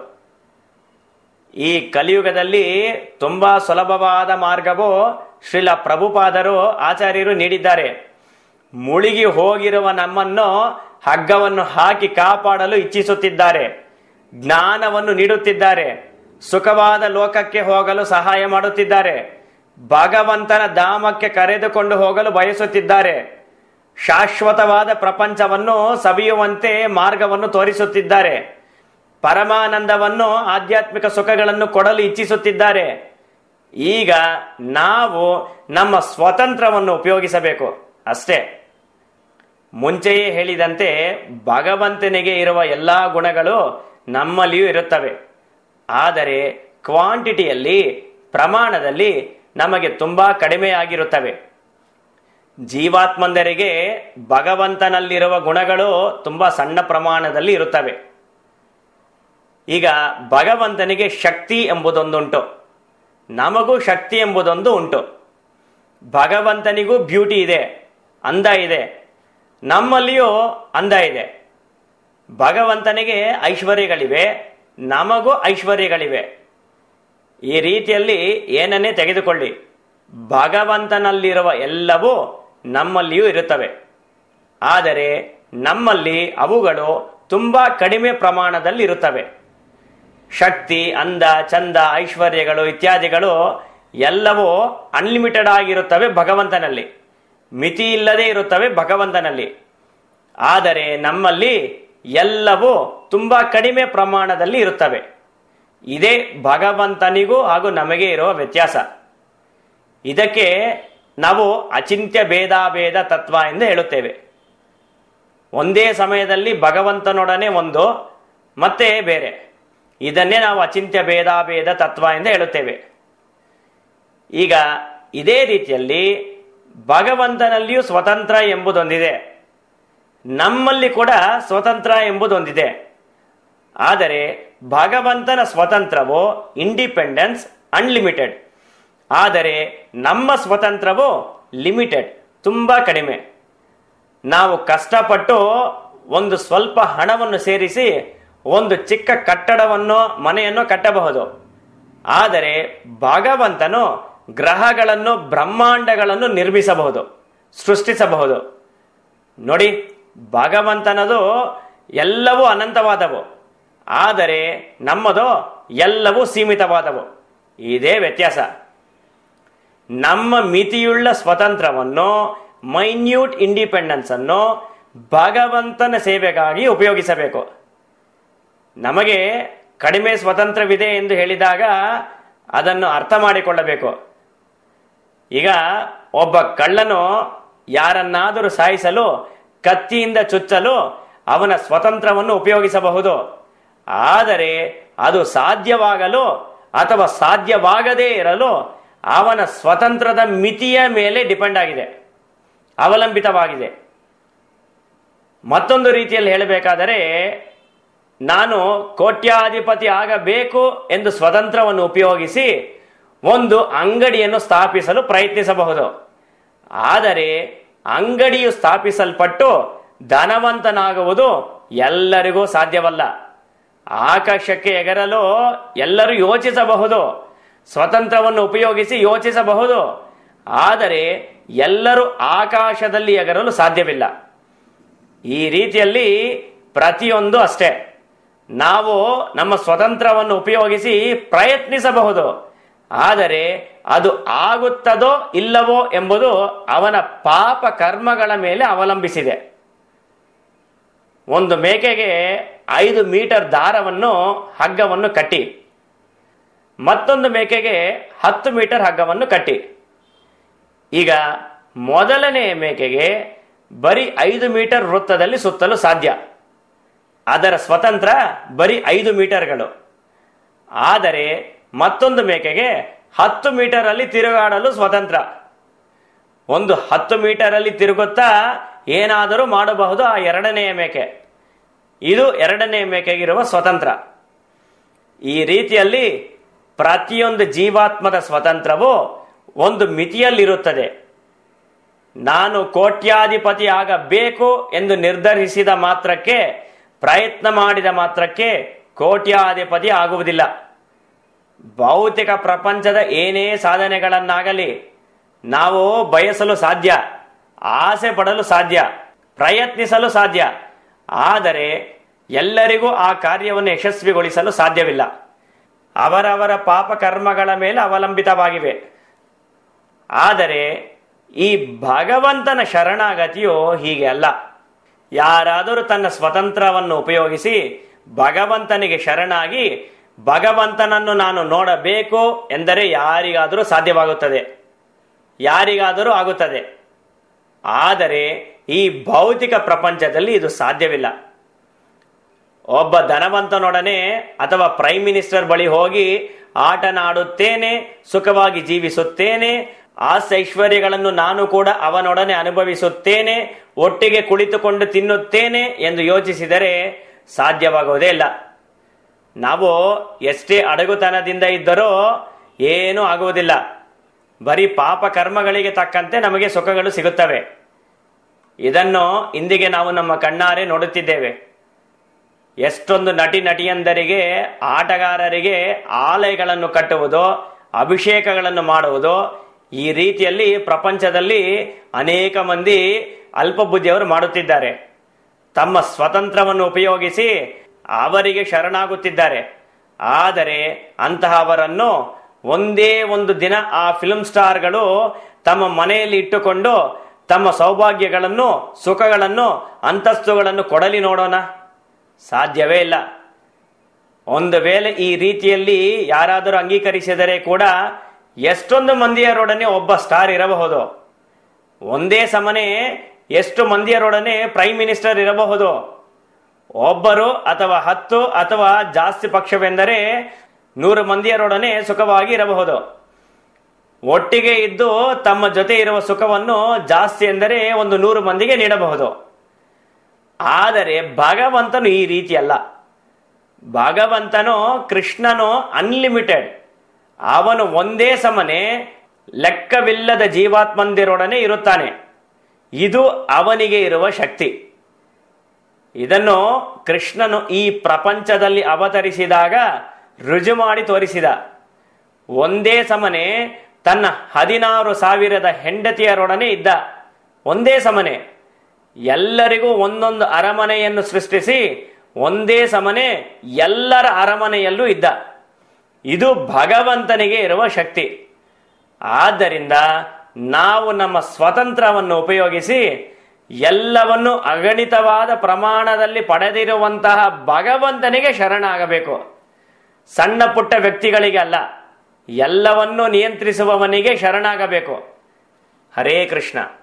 ಈ ಕಲಿಯುಗದಲ್ಲಿ ತುಂಬಾ ಸುಲಭವಾದ ಮಾರ್ಗವು ಶ್ರೀಲ ಪ್ರಭುಪಾದರು ಆಚಾರ್ಯರು ನೀಡಿದ್ದಾರೆ ಮುಳುಗಿ ಹೋಗಿರುವ ನಮ್ಮನ್ನು ಹಗ್ಗವನ್ನು ಹಾಕಿ ಕಾಪಾಡಲು ಇಚ್ಛಿಸುತ್ತಿದ್ದಾರೆ ಜ್ಞಾನವನ್ನು ನೀಡುತ್ತಿದ್ದಾರೆ ಸುಖವಾದ ಲೋಕಕ್ಕೆ ಹೋಗಲು ಸಹಾಯ ಮಾಡುತ್ತಿದ್ದಾರೆ ಭಗವಂತನ ಧಾಮಕ್ಕೆ ಕರೆದುಕೊಂಡು ಹೋಗಲು ಬಯಸುತ್ತಿದ್ದಾರೆ ಶಾಶ್ವತವಾದ ಪ್ರಪಂಚವನ್ನು ಸವಿಯುವಂತೆ ಮಾರ್ಗವನ್ನು ತೋರಿಸುತ್ತಿದ್ದಾರೆ ಪರಮಾನಂದವನ್ನು ಆಧ್ಯಾತ್ಮಿಕ ಸುಖಗಳನ್ನು ಕೊಡಲು ಇಚ್ಛಿಸುತ್ತಿದ್ದಾರೆ ಈಗ ನಾವು ನಮ್ಮ ಸ್ವತಂತ್ರವನ್ನು ಉಪಯೋಗಿಸಬೇಕು ಅಷ್ಟೇ ಮುಂಚೆಯೇ ಹೇಳಿದಂತೆ ಭಗವಂತನಿಗೆ ಇರುವ ಎಲ್ಲಾ ಗುಣಗಳು ನಮ್ಮಲ್ಲಿಯೂ ಇರುತ್ತವೆ ಆದರೆ ಕ್ವಾಂಟಿಟಿಯಲ್ಲಿ ಪ್ರಮಾಣದಲ್ಲಿ ನಮಗೆ ತುಂಬಾ ಕಡಿಮೆಯಾಗಿರುತ್ತವೆ ಜೀವಾತ್ಮಂದರಿಗೆ ಭಗವಂತನಲ್ಲಿರುವ ಗುಣಗಳು ತುಂಬಾ ಸಣ್ಣ ಪ್ರಮಾಣದಲ್ಲಿ ಇರುತ್ತವೆ ಈಗ ಭಗವಂತನಿಗೆ ಶಕ್ತಿ ಎಂಬುದೊಂದುಂಟು ನಮಗೂ ಶಕ್ತಿ ಎಂಬುದೊಂದು ಉಂಟು ಭಗವಂತನಿಗೂ ಬ್ಯೂಟಿ ಇದೆ ಅಂದ ಇದೆ ನಮ್ಮಲ್ಲಿಯೂ ಅಂದ ಇದೆ ಭಗವಂತನಿಗೆ ಐಶ್ವರ್ಯಗಳಿವೆ ನಮಗೂ ಐಶ್ವರ್ಯಗಳಿವೆ ಈ ರೀತಿಯಲ್ಲಿ ಏನನ್ನೇ ತೆಗೆದುಕೊಳ್ಳಿ ಭಗವಂತನಲ್ಲಿರುವ ಎಲ್ಲವೂ ನಮ್ಮಲ್ಲಿಯೂ ಇರುತ್ತವೆ ಆದರೆ ನಮ್ಮಲ್ಲಿ ಅವುಗಳು ತುಂಬಾ ಕಡಿಮೆ ಪ್ರಮಾಣದಲ್ಲಿ ಇರುತ್ತವೆ ಶಕ್ತಿ ಅಂದ ಚಂದ ಐಶ್ವರ್ಯಗಳು ಇತ್ಯಾದಿಗಳು ಎಲ್ಲವೂ ಅನ್ಲಿಮಿಟೆಡ್ ಆಗಿರುತ್ತವೆ ಭಗವಂತನಲ್ಲಿ ಮಿತಿ ಇಲ್ಲದೆ ಇರುತ್ತವೆ ಭಗವಂತನಲ್ಲಿ ಆದರೆ ನಮ್ಮಲ್ಲಿ ಎಲ್ಲವೂ ತುಂಬಾ ಕಡಿಮೆ ಪ್ರಮಾಣದಲ್ಲಿ ಇರುತ್ತವೆ ಇದೇ ಭಗವಂತನಿಗೂ ಹಾಗೂ ನಮಗೆ ಇರುವ ವ್ಯತ್ಯಾಸ ಇದಕ್ಕೆ ನಾವು ಅಚಿಂತ್ಯ ಭೇದಾಭೇದ ತತ್ವ ಎಂದು ಹೇಳುತ್ತೇವೆ ಒಂದೇ ಸಮಯದಲ್ಲಿ ಭಗವಂತನೊಡನೆ ಒಂದು ಮತ್ತೆ ಬೇರೆ ಇದನ್ನೇ ನಾವು ಅಚಿಂತ್ಯ ಭೇದಾಭೇದ ತತ್ವ ಎಂದು ಹೇಳುತ್ತೇವೆ ಈಗ ಇದೇ ರೀತಿಯಲ್ಲಿ ಭಗವಂತನಲ್ಲಿಯೂ ಸ್ವತಂತ್ರ ಎಂಬುದೊಂದಿದೆ ನಮ್ಮಲ್ಲಿ ಕೂಡ ಸ್ವತಂತ್ರ ಎಂಬುದೊಂದಿದೆ ಆದರೆ ಭಗವಂತನ ಸ್ವತಂತ್ರವು ಇಂಡಿಪೆಂಡೆನ್ಸ್ ಅನ್ಲಿಮಿಟೆಡ್ ಆದರೆ ನಮ್ಮ ಸ್ವತಂತ್ರವು ಲಿಮಿಟೆಡ್ ತುಂಬ ಕಡಿಮೆ ನಾವು ಕಷ್ಟಪಟ್ಟು ಒಂದು ಸ್ವಲ್ಪ ಹಣವನ್ನು ಸೇರಿಸಿ ಒಂದು ಚಿಕ್ಕ ಕಟ್ಟಡವನ್ನು ಮನೆಯನ್ನು ಕಟ್ಟಬಹುದು ಆದರೆ ಭಗವಂತನು ಗ್ರಹಗಳನ್ನು ಬ್ರಹ್ಮಾಂಡಗಳನ್ನು ನಿರ್ಮಿಸಬಹುದು ಸೃಷ್ಟಿಸಬಹುದು ನೋಡಿ ಭಗವಂತನದು ಎಲ್ಲವೂ ಅನಂತವಾದವು ಆದರೆ ನಮ್ಮದು ಎಲ್ಲವೂ ಸೀಮಿತವಾದವು ಇದೇ ವ್ಯತ್ಯಾಸ ನಮ್ಮ ಮಿತಿಯುಳ್ಳ ಸ್ವತಂತ್ರವನ್ನು ಮೈನ್ಯೂಟ್ ಇಂಡಿಪೆಂಡೆನ್ಸ್ ಅನ್ನು ಭಗವಂತನ ಸೇವೆಗಾಗಿ ಉಪಯೋಗಿಸಬೇಕು ನಮಗೆ ಕಡಿಮೆ ಸ್ವತಂತ್ರವಿದೆ ಎಂದು ಹೇಳಿದಾಗ ಅದನ್ನು ಅರ್ಥ ಮಾಡಿಕೊಳ್ಳಬೇಕು ಈಗ ಒಬ್ಬ ಕಳ್ಳನು ಯಾರನ್ನಾದರೂ ಸಾಯಿಸಲು ಕತ್ತಿಯಿಂದ ಚುಚ್ಚಲು ಅವನ ಸ್ವತಂತ್ರವನ್ನು ಉಪಯೋಗಿಸಬಹುದು ಆದರೆ ಅದು ಸಾಧ್ಯವಾಗಲು ಅಥವಾ ಸಾಧ್ಯವಾಗದೇ ಇರಲು ಅವನ ಸ್ವತಂತ್ರದ ಮಿತಿಯ ಮೇಲೆ ಡಿಪೆಂಡ್ ಆಗಿದೆ ಅವಲಂಬಿತವಾಗಿದೆ ಮತ್ತೊಂದು ರೀತಿಯಲ್ಲಿ ಹೇಳಬೇಕಾದರೆ ನಾನು ಕೋಟ್ಯಾಧಿಪತಿ ಆಗಬೇಕು ಎಂದು ಸ್ವತಂತ್ರವನ್ನು ಉಪಯೋಗಿಸಿ ಒಂದು ಅಂಗಡಿಯನ್ನು ಸ್ಥಾಪಿಸಲು ಪ್ರಯತ್ನಿಸಬಹುದು ಆದರೆ ಅಂಗಡಿಯು ಸ್ಥಾಪಿಸಲ್ಪಟ್ಟು ಧನವಂತನಾಗುವುದು ಎಲ್ಲರಿಗೂ ಸಾಧ್ಯವಲ್ಲ ಆಕಾಶಕ್ಕೆ ಎಗರಲು ಎಲ್ಲರೂ ಯೋಚಿಸಬಹುದು ಸ್ವತಂತ್ರವನ್ನು ಉಪಯೋಗಿಸಿ ಯೋಚಿಸಬಹುದು ಆದರೆ ಎಲ್ಲರೂ ಆಕಾಶದಲ್ಲಿ ಎಗರಲು ಸಾಧ್ಯವಿಲ್ಲ ಈ ರೀತಿಯಲ್ಲಿ ಪ್ರತಿಯೊಂದು ಅಷ್ಟೇ ನಾವು ನಮ್ಮ ಸ್ವತಂತ್ರವನ್ನು ಉಪಯೋಗಿಸಿ ಪ್ರಯತ್ನಿಸಬಹುದು ಆದರೆ ಅದು ಆಗುತ್ತದೋ ಇಲ್ಲವೋ ಎಂಬುದು ಅವನ ಪಾಪ ಕರ್ಮಗಳ ಮೇಲೆ ಅವಲಂಬಿಸಿದೆ ಒಂದು ಮೇಕೆಗೆ ಐದು ಮೀಟರ್ ದಾರವನ್ನು ಹಗ್ಗವನ್ನು ಕಟ್ಟಿ ಮತ್ತೊಂದು ಮೇಕೆಗೆ ಹತ್ತು ಮೀಟರ್ ಹಗ್ಗವನ್ನು ಕಟ್ಟಿ ಈಗ ಮೊದಲನೇ ಮೇಕೆಗೆ ಬರೀ ಐದು ಮೀಟರ್ ವೃತ್ತದಲ್ಲಿ ಸುತ್ತಲು ಸಾಧ್ಯ ಅದರ ಸ್ವತಂತ್ರ ಬರೀ ಐದು ಮೀಟರ್ಗಳು ಆದರೆ ಮತ್ತೊಂದು ಮೇಕೆಗೆ ಹತ್ತು ಮೀಟರ್ ಅಲ್ಲಿ ತಿರುಗಾಡಲು ಸ್ವತಂತ್ರ ಒಂದು ಹತ್ತು ಮೀಟರ್ ಅಲ್ಲಿ ತಿರುಗುತ್ತಾ ಏನಾದರೂ ಮಾಡಬಹುದು ಆ ಎರಡನೆಯ ಮೇಕೆ ಇದು ಎರಡನೇ ಮೇಕೆಗಿರುವ ಸ್ವತಂತ್ರ ಈ ರೀತಿಯಲ್ಲಿ ಪ್ರತಿಯೊಂದು ಜೀವಾತ್ಮದ ಸ್ವತಂತ್ರವು ಒಂದು ಮಿತಿಯಲ್ಲಿರುತ್ತದೆ ನಾನು ಕೋಟ್ಯಾಧಿಪತಿ ಆಗಬೇಕು ಎಂದು ನಿರ್ಧರಿಸಿದ ಮಾತ್ರಕ್ಕೆ ಪ್ರಯತ್ನ ಮಾಡಿದ ಮಾತ್ರಕ್ಕೆ ಕೋಟ್ಯಾಧಿಪತಿ ಆಗುವುದಿಲ್ಲ ಭೌತಿಕ ಪ್ರಪಂಚದ ಏನೇ ಸಾಧನೆಗಳನ್ನಾಗಲಿ ನಾವು ಬಯಸಲು ಸಾಧ್ಯ ಆಸೆ ಪಡಲು ಸಾಧ್ಯ ಪ್ರಯತ್ನಿಸಲು ಸಾಧ್ಯ ಆದರೆ ಎಲ್ಲರಿಗೂ ಆ ಕಾರ್ಯವನ್ನು ಯಶಸ್ವಿಗೊಳಿಸಲು ಸಾಧ್ಯವಿಲ್ಲ ಅವರವರ ಪಾಪ ಕರ್ಮಗಳ ಮೇಲೆ ಅವಲಂಬಿತವಾಗಿವೆ ಆದರೆ ಈ ಭಗವಂತನ ಶರಣಾಗತಿಯು ಹೀಗೆ ಅಲ್ಲ ಯಾರಾದರೂ ತನ್ನ ಸ್ವತಂತ್ರವನ್ನು ಉಪಯೋಗಿಸಿ ಭಗವಂತನಿಗೆ ಶರಣಾಗಿ ಭಗವಂತನನ್ನು ನಾನು ನೋಡಬೇಕು ಎಂದರೆ ಯಾರಿಗಾದರೂ ಸಾಧ್ಯವಾಗುತ್ತದೆ ಯಾರಿಗಾದರೂ ಆಗುತ್ತದೆ ಆದರೆ ಈ ಭೌತಿಕ ಪ್ರಪಂಚದಲ್ಲಿ ಇದು ಸಾಧ್ಯವಿಲ್ಲ ಒಬ್ಬ ಧನವಂತನೊಡನೆ ಅಥವಾ ಪ್ರೈಮ್ ಮಿನಿಸ್ಟರ್ ಬಳಿ ಹೋಗಿ ಆಟನಾಡುತ್ತೇನೆ ಸುಖವಾಗಿ ಜೀವಿಸುತ್ತೇನೆ ಆಸೈಶ್ವರ್ಯಗಳನ್ನು ನಾನು ಕೂಡ ಅವನೊಡನೆ ಅನುಭವಿಸುತ್ತೇನೆ ಒಟ್ಟಿಗೆ ಕುಳಿತುಕೊಂಡು ತಿನ್ನುತ್ತೇನೆ ಎಂದು ಯೋಚಿಸಿದರೆ ಸಾಧ್ಯವಾಗುವುದೇ ಇಲ್ಲ ನಾವು ಎಷ್ಟೇ ಅಡಗುತನದಿಂದ ಇದ್ದರೂ ಏನೂ ಆಗುವುದಿಲ್ಲ ಬರೀ ಪಾಪ ಕರ್ಮಗಳಿಗೆ ತಕ್ಕಂತೆ ನಮಗೆ ಸುಖಗಳು ಸಿಗುತ್ತವೆ ಇದನ್ನು ಇಂದಿಗೆ ನಾವು ನಮ್ಮ ಕಣ್ಣಾರೆ ನೋಡುತ್ತಿದ್ದೇವೆ ಎಷ್ಟೊಂದು ನಟಿ ನಟಿಯಂದರಿಗೆ ಆಟಗಾರರಿಗೆ ಆಲಯಗಳನ್ನು ಕಟ್ಟುವುದು ಅಭಿಷೇಕಗಳನ್ನು ಮಾಡುವುದು ಈ ರೀತಿಯಲ್ಲಿ ಪ್ರಪಂಚದಲ್ಲಿ ಅನೇಕ ಮಂದಿ ಅಲ್ಪಬುದ್ಧಿಯವರು ಮಾಡುತ್ತಿದ್ದಾರೆ ತಮ್ಮ ಸ್ವತಂತ್ರವನ್ನು ಉಪಯೋಗಿಸಿ ಅವರಿಗೆ ಶರಣಾಗುತ್ತಿದ್ದಾರೆ ಆದರೆ ಅಂತಹವರನ್ನು ಒಂದೇ ಒಂದು ದಿನ ಆ ಫಿಲ್ಮ್ ಸ್ಟಾರ್ಗಳು ತಮ್ಮ ಮನೆಯಲ್ಲಿ ಇಟ್ಟುಕೊಂಡು ತಮ್ಮ ಸೌಭಾಗ್ಯಗಳನ್ನು ಸುಖಗಳನ್ನು ಅಂತಸ್ತುಗಳನ್ನು ಕೊಡಲಿ ನೋಡೋಣ ಸಾಧ್ಯವೇ ಇಲ್ಲ ಒಂದು ವೇಳೆ ಈ ರೀತಿಯಲ್ಲಿ ಯಾರಾದರೂ ಅಂಗೀಕರಿಸಿದರೆ ಕೂಡ ಎಷ್ಟೊಂದು ಮಂದಿಯರೊಡನೆ ಒಬ್ಬ ಸ್ಟಾರ್ ಇರಬಹುದು ಒಂದೇ ಸಮನೆ ಎಷ್ಟು ಮಂದಿಯರೊಡನೆ ಪ್ರೈಮ್ ಮಿನಿಸ್ಟರ್ ಇರಬಹುದು ಒಬ್ಬರು ಅಥವಾ ಹತ್ತು ಅಥವಾ ಜಾಸ್ತಿ ಪಕ್ಷವೆಂದರೆ ನೂರು ಮಂದಿಯರೊಡನೆ ಸುಖವಾಗಿ ಇರಬಹುದು ಒಟ್ಟಿಗೆ ಇದ್ದು ತಮ್ಮ ಜೊತೆ ಇರುವ ಸುಖವನ್ನು ಜಾಸ್ತಿ ಎಂದರೆ ಒಂದು ನೂರು ಮಂದಿಗೆ ನೀಡಬಹುದು ಆದರೆ ಭಗವಂತನು ಈ ರೀತಿ ಅಲ್ಲ ಭಗವಂತನು ಕೃಷ್ಣನು ಅನ್ಲಿಮಿಟೆಡ್ ಅವನು ಒಂದೇ ಸಮನೆ ಲೆಕ್ಕವಿಲ್ಲದ ಜೀವಾತ್ಮಂದಿರೊಡನೆ ಇರುತ್ತಾನೆ ಇದು ಅವನಿಗೆ ಇರುವ ಶಕ್ತಿ ಇದನ್ನು ಕೃಷ್ಣನು ಈ ಪ್ರಪಂಚದಲ್ಲಿ ಅವತರಿಸಿದಾಗ ರುಜು ಮಾಡಿ ತೋರಿಸಿದ ಒಂದೇ ಸಮನೆ ತನ್ನ ಹದಿನಾರು ಸಾವಿರದ ಹೆಂಡತಿಯರೊಡನೆ ಇದ್ದ ಒಂದೇ ಸಮನೆ ಎಲ್ಲರಿಗೂ ಒಂದೊಂದು ಅರಮನೆಯನ್ನು ಸೃಷ್ಟಿಸಿ ಒಂದೇ ಸಮನೆ ಎಲ್ಲರ ಅರಮನೆಯಲ್ಲೂ ಇದ್ದ ಇದು ಭಗವಂತನಿಗೆ ಇರುವ ಶಕ್ತಿ ಆದ್ದರಿಂದ ನಾವು ನಮ್ಮ ಸ್ವತಂತ್ರವನ್ನು ಉಪಯೋಗಿಸಿ ಎಲ್ಲವನ್ನು ಅಗಣಿತವಾದ ಪ್ರಮಾಣದಲ್ಲಿ ಪಡೆದಿರುವಂತಹ ಭಗವಂತನಿಗೆ ಶರಣಾಗಬೇಕು ಸಣ್ಣ ಪುಟ್ಟ ವ್ಯಕ್ತಿಗಳಿಗೆ ಅಲ್ಲ ಎಲ್ಲವನ್ನೂ ನಿಯಂತ್ರಿಸುವವನಿಗೆ ಶರಣಾಗಬೇಕು ಹರೇ ಕೃಷ್ಣ